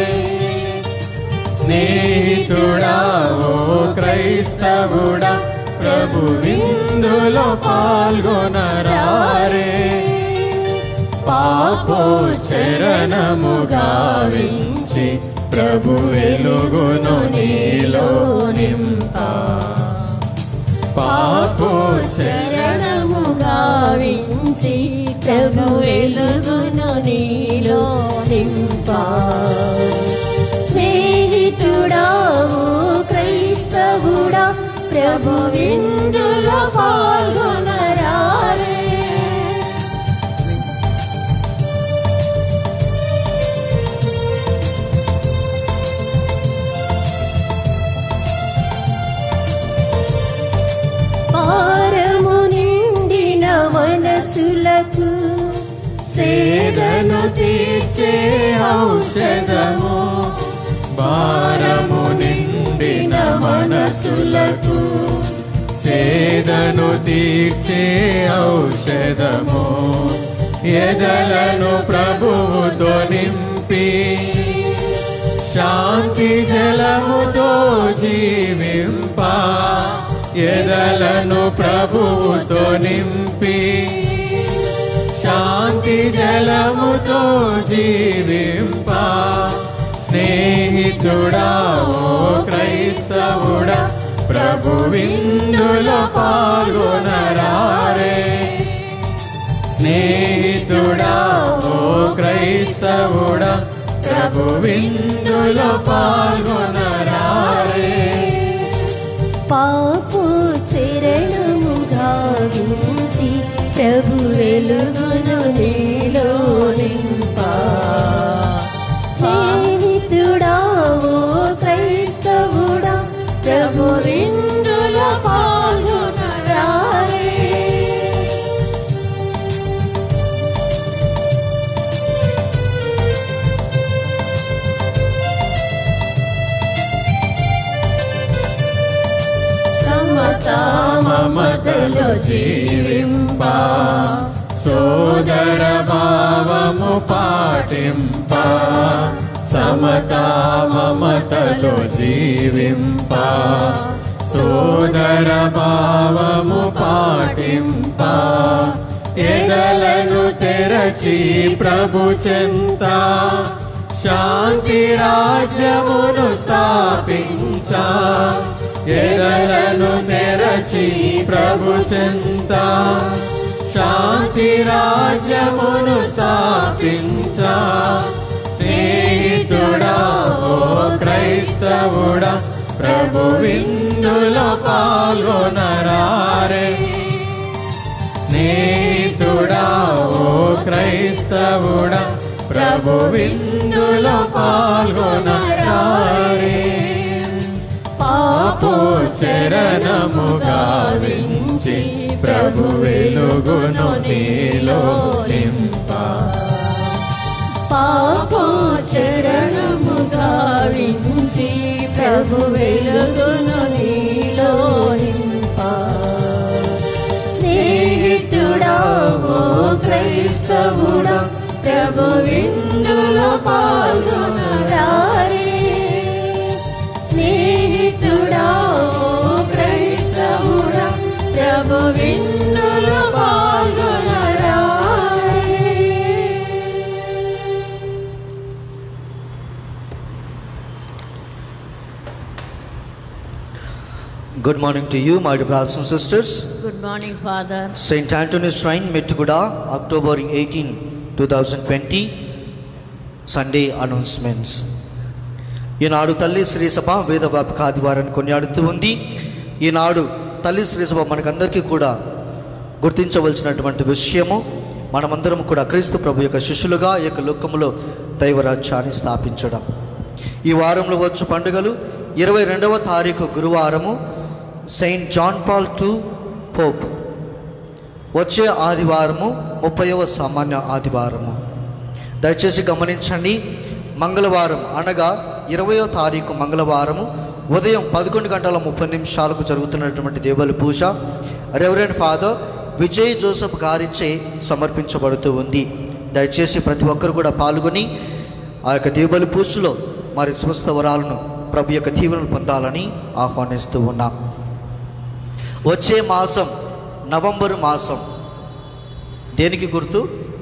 స్నేహితుడా ఓ క్రైస్తవుడా ప్రభు విందులో పాల్గొనరారే పాపో చరణము గావించి ప్రభు వెలుగును నీలో నింపా పాపో చరణము గావించి ప్రభు వెలుగును నీలో నింపా స్నేహితుడా ఓ క్రైస్తవుడా ప్రభు విందులో పాల్గొనరారే భారము నిండిన మనసులకు సేదను తీర్చే ఔషధము భారము నిండిన మనసులకు సేదను తీర్చే ఔషధము ఎదలను ప్రభువుతో నింపి శాంతి జలముతో జీవింప ఎదలను ప్రభువుతో నింపి శాంతి జలముతో జీవింప స్నేహితుడా ఓ క్రైస్తవుడా ప్రభు విందులో పాల్గొనరారే స్నేహితుడా ఓ క్రైస్తవుడా ప్రభు విందులో పాల్గొనరారే పాపు చరణము గావించి ప్రభు వెలుగును నీలో నింపా స్నేహితుడా ఓ క్రైస్తవుడా ప్రభు విందు సమతా మమతలో జీవింప సోదర భావము పాటింప సమతా మమతలో జీవింప సోదర భావము పాటింప ఎదలను తెరచి ప్రభు చెంత శాంతి రాజ్యమును స్థాపించ ఎదలను తెరచి ప్రభు చెంత శాంతి రాజ్యమును స్థాపించ స్నేహితుడా ఓ క్రైస్తవుడా ప్రభు విందులో పాల్గొనరారే స్నేహితుడా ఓ క్రైస్తవుడా ప్రభు విందులో పాల్గొనరారే పాపో చరణము గావించి ప్రభు వెలుగును నీలో నింప పాపో చరణము గావించి ప్రభు వెలుగును నీలో నింప స్నేహితుడా ఓ క్రైస్తవుడా ప్రభు విందులో పాల్గొనరారే స్నేహితుడా ఓ క్రైస్తవుడా ప్రభు విందులో పాల్గొనరారే Good morning to you, my dear brothers and sisters. Good morning father St. Anthony's Shrine, Mettuguda, October 18, 2020, Sunday announcements. ఈనాడు తల్లి శ్రీసభ వేద వ్యాపక ఆదివారాన్ని కొనియాడుతూ ఉంది ఈనాడు తల్లి శ్రీసభ మనకందరికీ కూడా గుర్తించవలసినటువంటి విషయము మనమందరం కూడా క్రీస్తు ప్రభు యొక్క శిష్యులుగా ఈ యొక్క లోకములో దైవరాజ్యాన్ని స్థాపించడం ఈ వారంలో వచ్చు పండుగలు ఇరవై రెండవ తారీఖు గురువారము Saint John Paul two pope వచ్చే ఆదివారము ముప్పైవ సామాన్య ఆదివారము దయచేసి గమనించండి మంగళవారం అనగా ఇరవయో తారీఖు మంగళవారము ఉదయం పదకొండు గంటల ముప్పై నిమిషాలకు జరుగుతున్నటువంటి దేవుల పూజ రెవరెండ్ ఫాదర్ విజయ్ జోసఫ్ గారిచే సమర్పించబడుతూ ఉంది దయచేసి ప్రతి ఒక్కరు కూడా పాల్గొని ఆ యొక్క దేవుల పూజలో మరి స్వస్థ వరాలను ప్రభు యొక్క దీవెనలు పొందాలని ఆహ్వానిస్తూ ఉన్నాం వచ్చే మాసం నవంబర్ మాసం దేనికి గుర్తు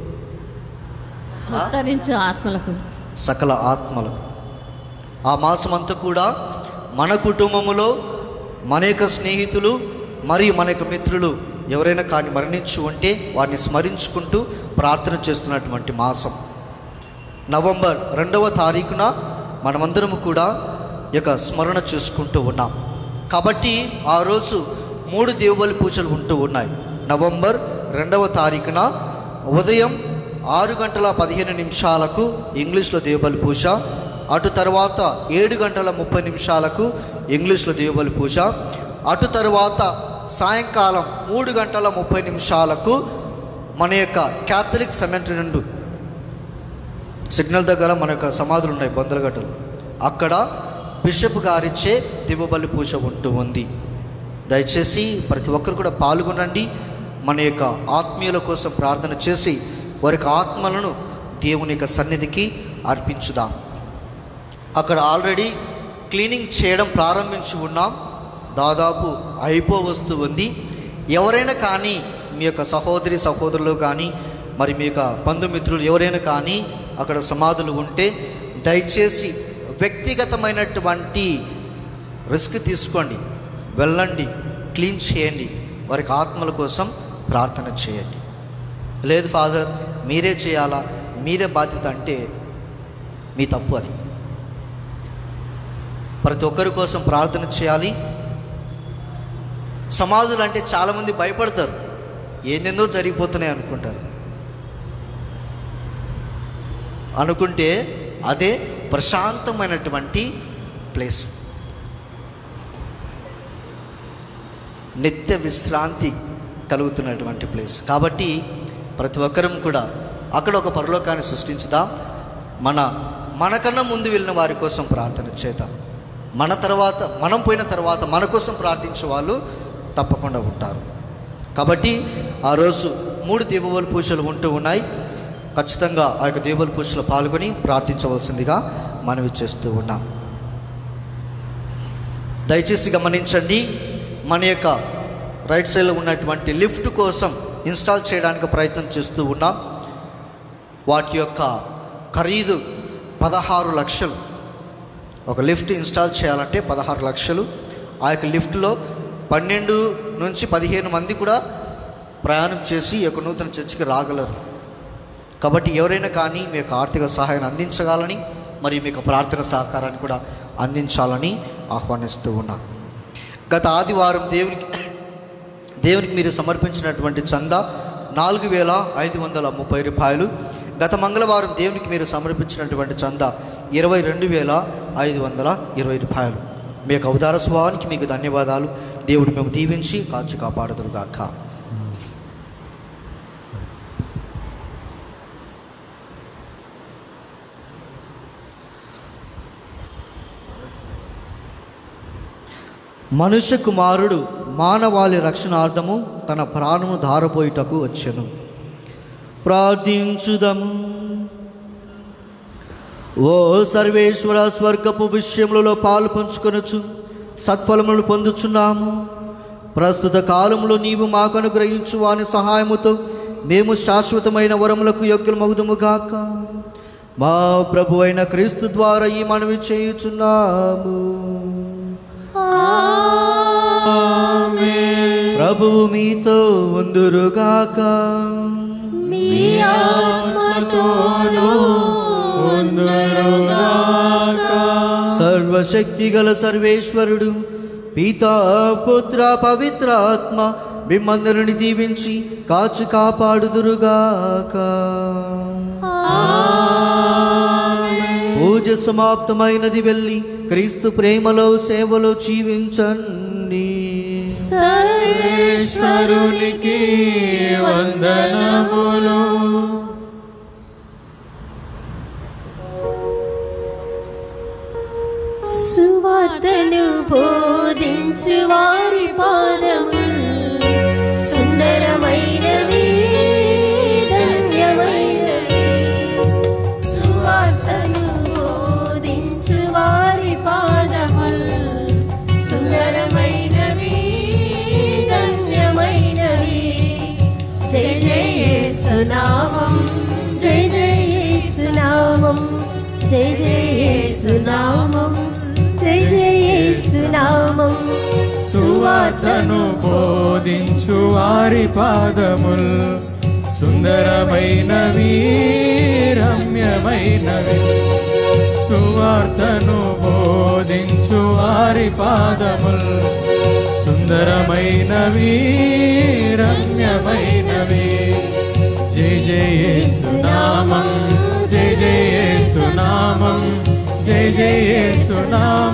ఉత్తరించు ఆత్మలకు సకల ఆత్మలకు ఆ మాసం అంతా కూడా మన కుటుంబములో మన యొక్క స్నేహితులు మరియు మన యొక్క మిత్రులు ఎవరైనా కానీ మరణించి ఉంటే వారిని స్మరించుకుంటూ ప్రార్థన చేస్తున్నటువంటి మాసం నవంబర్ రెండవ తారీఖున మనమందరం కూడా ఈ యొక్క స్మరణ చేసుకుంటూ ఉన్నాం కాబట్టి ఆ రోజు మూడు దేవుబలి పూజలు ఉంటూ ఉన్నాయి నవంబర్ రెండవ తారీఖున ఉదయం ఆరు గంటల పదిహేను నిమిషాలకు ఇంగ్లీష్లో దేవుబలి పూజ అటు తర్వాత ఏడు గంటల ముప్పై నిమిషాలకు ఇంగ్లీష్లో దేవుబలి పూజ అటు తర్వాత సాయంకాలం మూడు గంటల ముప్పై నిమిషాలకు మన యొక్క క్యాథలిక్ సెమెంటరీ నుండి సిగ్నల్ దగ్గర మన యొక్క సమాధులు ఉన్నాయి బొందలగడ్డలు అక్కడ బిషప్ గారిచ్చే దివ్వబలి పూజ ఉంటూ ఉంది దయచేసి ప్రతి ఒక్కరు కూడా పాల్గొనండి మన యొక్క ఆత్మీయుల కోసం ప్రార్థన చేసి వారి యొక్క ఆత్మలను దేవుని యొక్క సన్నిధికి అర్పించుదాం అక్కడ ఆల్రెడీ క్లీనింగ్ చేయడం ప్రారంభించి ఉన్నాం దాదాపు అయిపో వస్తూ ఉంది ఎవరైనా కానీ మీ యొక్క సహోదరి సహోదరులు కానీ మరి మీ యొక్క బంధుమిత్రులు ఎవరైనా కానీ అక్కడ సమాధులు ఉంటే దయచేసి వ్యక్తిగతమైనటువంటి రిస్క్ తీసుకోండి వెళ్ళండి క్లీన్ చేయండి వారికి ఆత్మల కోసం ప్రార్థన చేయండి లేదు ఫాదర్ మీరే చేయాలా మీదే బాధ్యత అంటే మీ తప్పు అది ప్రతి ఒక్కరి కోసం ప్రార్థన చేయాలి సమాధులు అంటే చాలామంది భయపడతారు ఏందెందో జరిగిపోతున్నాయి అనుకుంటారు అనుకుంటే అదే ప్రశాంతమైనటువంటి ప్లేస్ నిత్య విశ్రాంతి కలుగుతున్నటువంటి ప్లేస్ కాబట్టి ప్రతి ఒక్కరం కూడా అక్కడ ఒక పరలోకాన్ని సృష్టించుదాం మన మనకన్నా ముందు వెళ్ళిన వారి కోసం ప్రార్థన చేద్దాం మన తర్వాత మనం పోయిన తర్వాత మన కోసం ప్రార్థించే వాళ్ళు తప్పకుండా ఉంటారు కాబట్టి ఆ రోజు మూడు దీపవల పూజలు ఉంటూ ఉన్నాయి ఖచ్చితంగా ఆ యొక్క దీపవల పూజలో పాల్గొని ప్రార్థించవలసిందిగా మనవి చేస్తూ ఉన్నాం దయచేసి గమనించండి మన యొక్క రైట్ సైడ్లో ఉన్నటువంటి లిఫ్ట్ కోసం ఇన్స్టాల్ చేయడానికి ప్రయత్నం చేస్తూ ఉన్నాం వాటి యొక్క ఖరీదు పదహారు లక్షలు ఒక లిఫ్ట్ ఇన్స్టాల్ చేయాలంటే పదహారు లక్షలు ఆ యొక్క లిఫ్ట్లో పన్నెండు నుంచి పదిహేను మంది కూడా ప్రయాణం చేసి ఈ యొక్క నూతన చర్చికి రాగలరు కాబట్టి ఎవరైనా కానీ మీ యొక్క ఆర్థిక సహాయాన్ని అందించగలని మరియు మీకు ప్రార్థన సహకారాన్ని కూడా అందించాలని ఆహ్వానిస్తూ ఉన్నాం గత ఆదివారం దేవునికి దేవునికి మీరు సమర్పించినటువంటి చందా నాలుగు వేల ఐదు వందల ముప్పై రూపాయలు గత మంగళవారం దేవునికి మీరు సమర్పించినటువంటి చందా ఇరవై రెండు వేల ఐదు వందల ఇరవై రూపాయలు మీ యొక్క అవతార స్వభావానికి మీకు ధన్యవాదాలు దేవుడు మేము దీవించి కాచి కాపాడుదురుగాక మనుష్య కుమారుడు మానవాళి రక్షణార్థము తన ప్రాణము ధారపోయిటకు వచ్చెను ప్రార్థించుదము ఓ సర్వేశ్వర స్వర్గపు విషయములలో పాలు పంచుకొనొచ్చు సత్ఫలములు పొందుచున్నాము ప్రస్తుత కాలంలో నీవు మాకు అనుగ్రహించు వాని సహాయముతో మేము శాశ్వతమైన వరములకు యోగ్యులమగుదుముగాక మా ప్రభు అయిన క్రీస్తు ద్వారా ఈ మనవి చేయుచున్నాము ప్రభువు మీతో ఉందురుగాక మీ ఆత్మతోనూ సర్వశక్తి గల సర్వేశ్వరుడు పితా పుత్ర పవిత్ర ఆత్మ మిమ్మందరిని దీవించి కాచి కాపాడుదురుగాక పూజ సమాప్తమైనది వెళ్ళి క్రీస్తు ప్రేమలో సేవలో జీవించండి ఈశ్వరునికి వందనములు సువార్తను బోధించు వారి పాదము సుందరమైనవి ధన్యమైనవి సువార్తను బోధించు వారి పాదముల్ సుందరమైనవి ధన్యమైనవి జయ జయ సునామం జయ జయ సునామం జయ జయ సునామం జయ జయ సునామం సువార్తను బోధించు వారి పాదముల్ సుందరమైనవి రమ్యమైనవి సువార్తను బోధించు వారి పాదముల్ సుందరమైనవి రమ్యమైనవి జయ జయ సునామం జయ జయ సునామం జయ జయ సునామం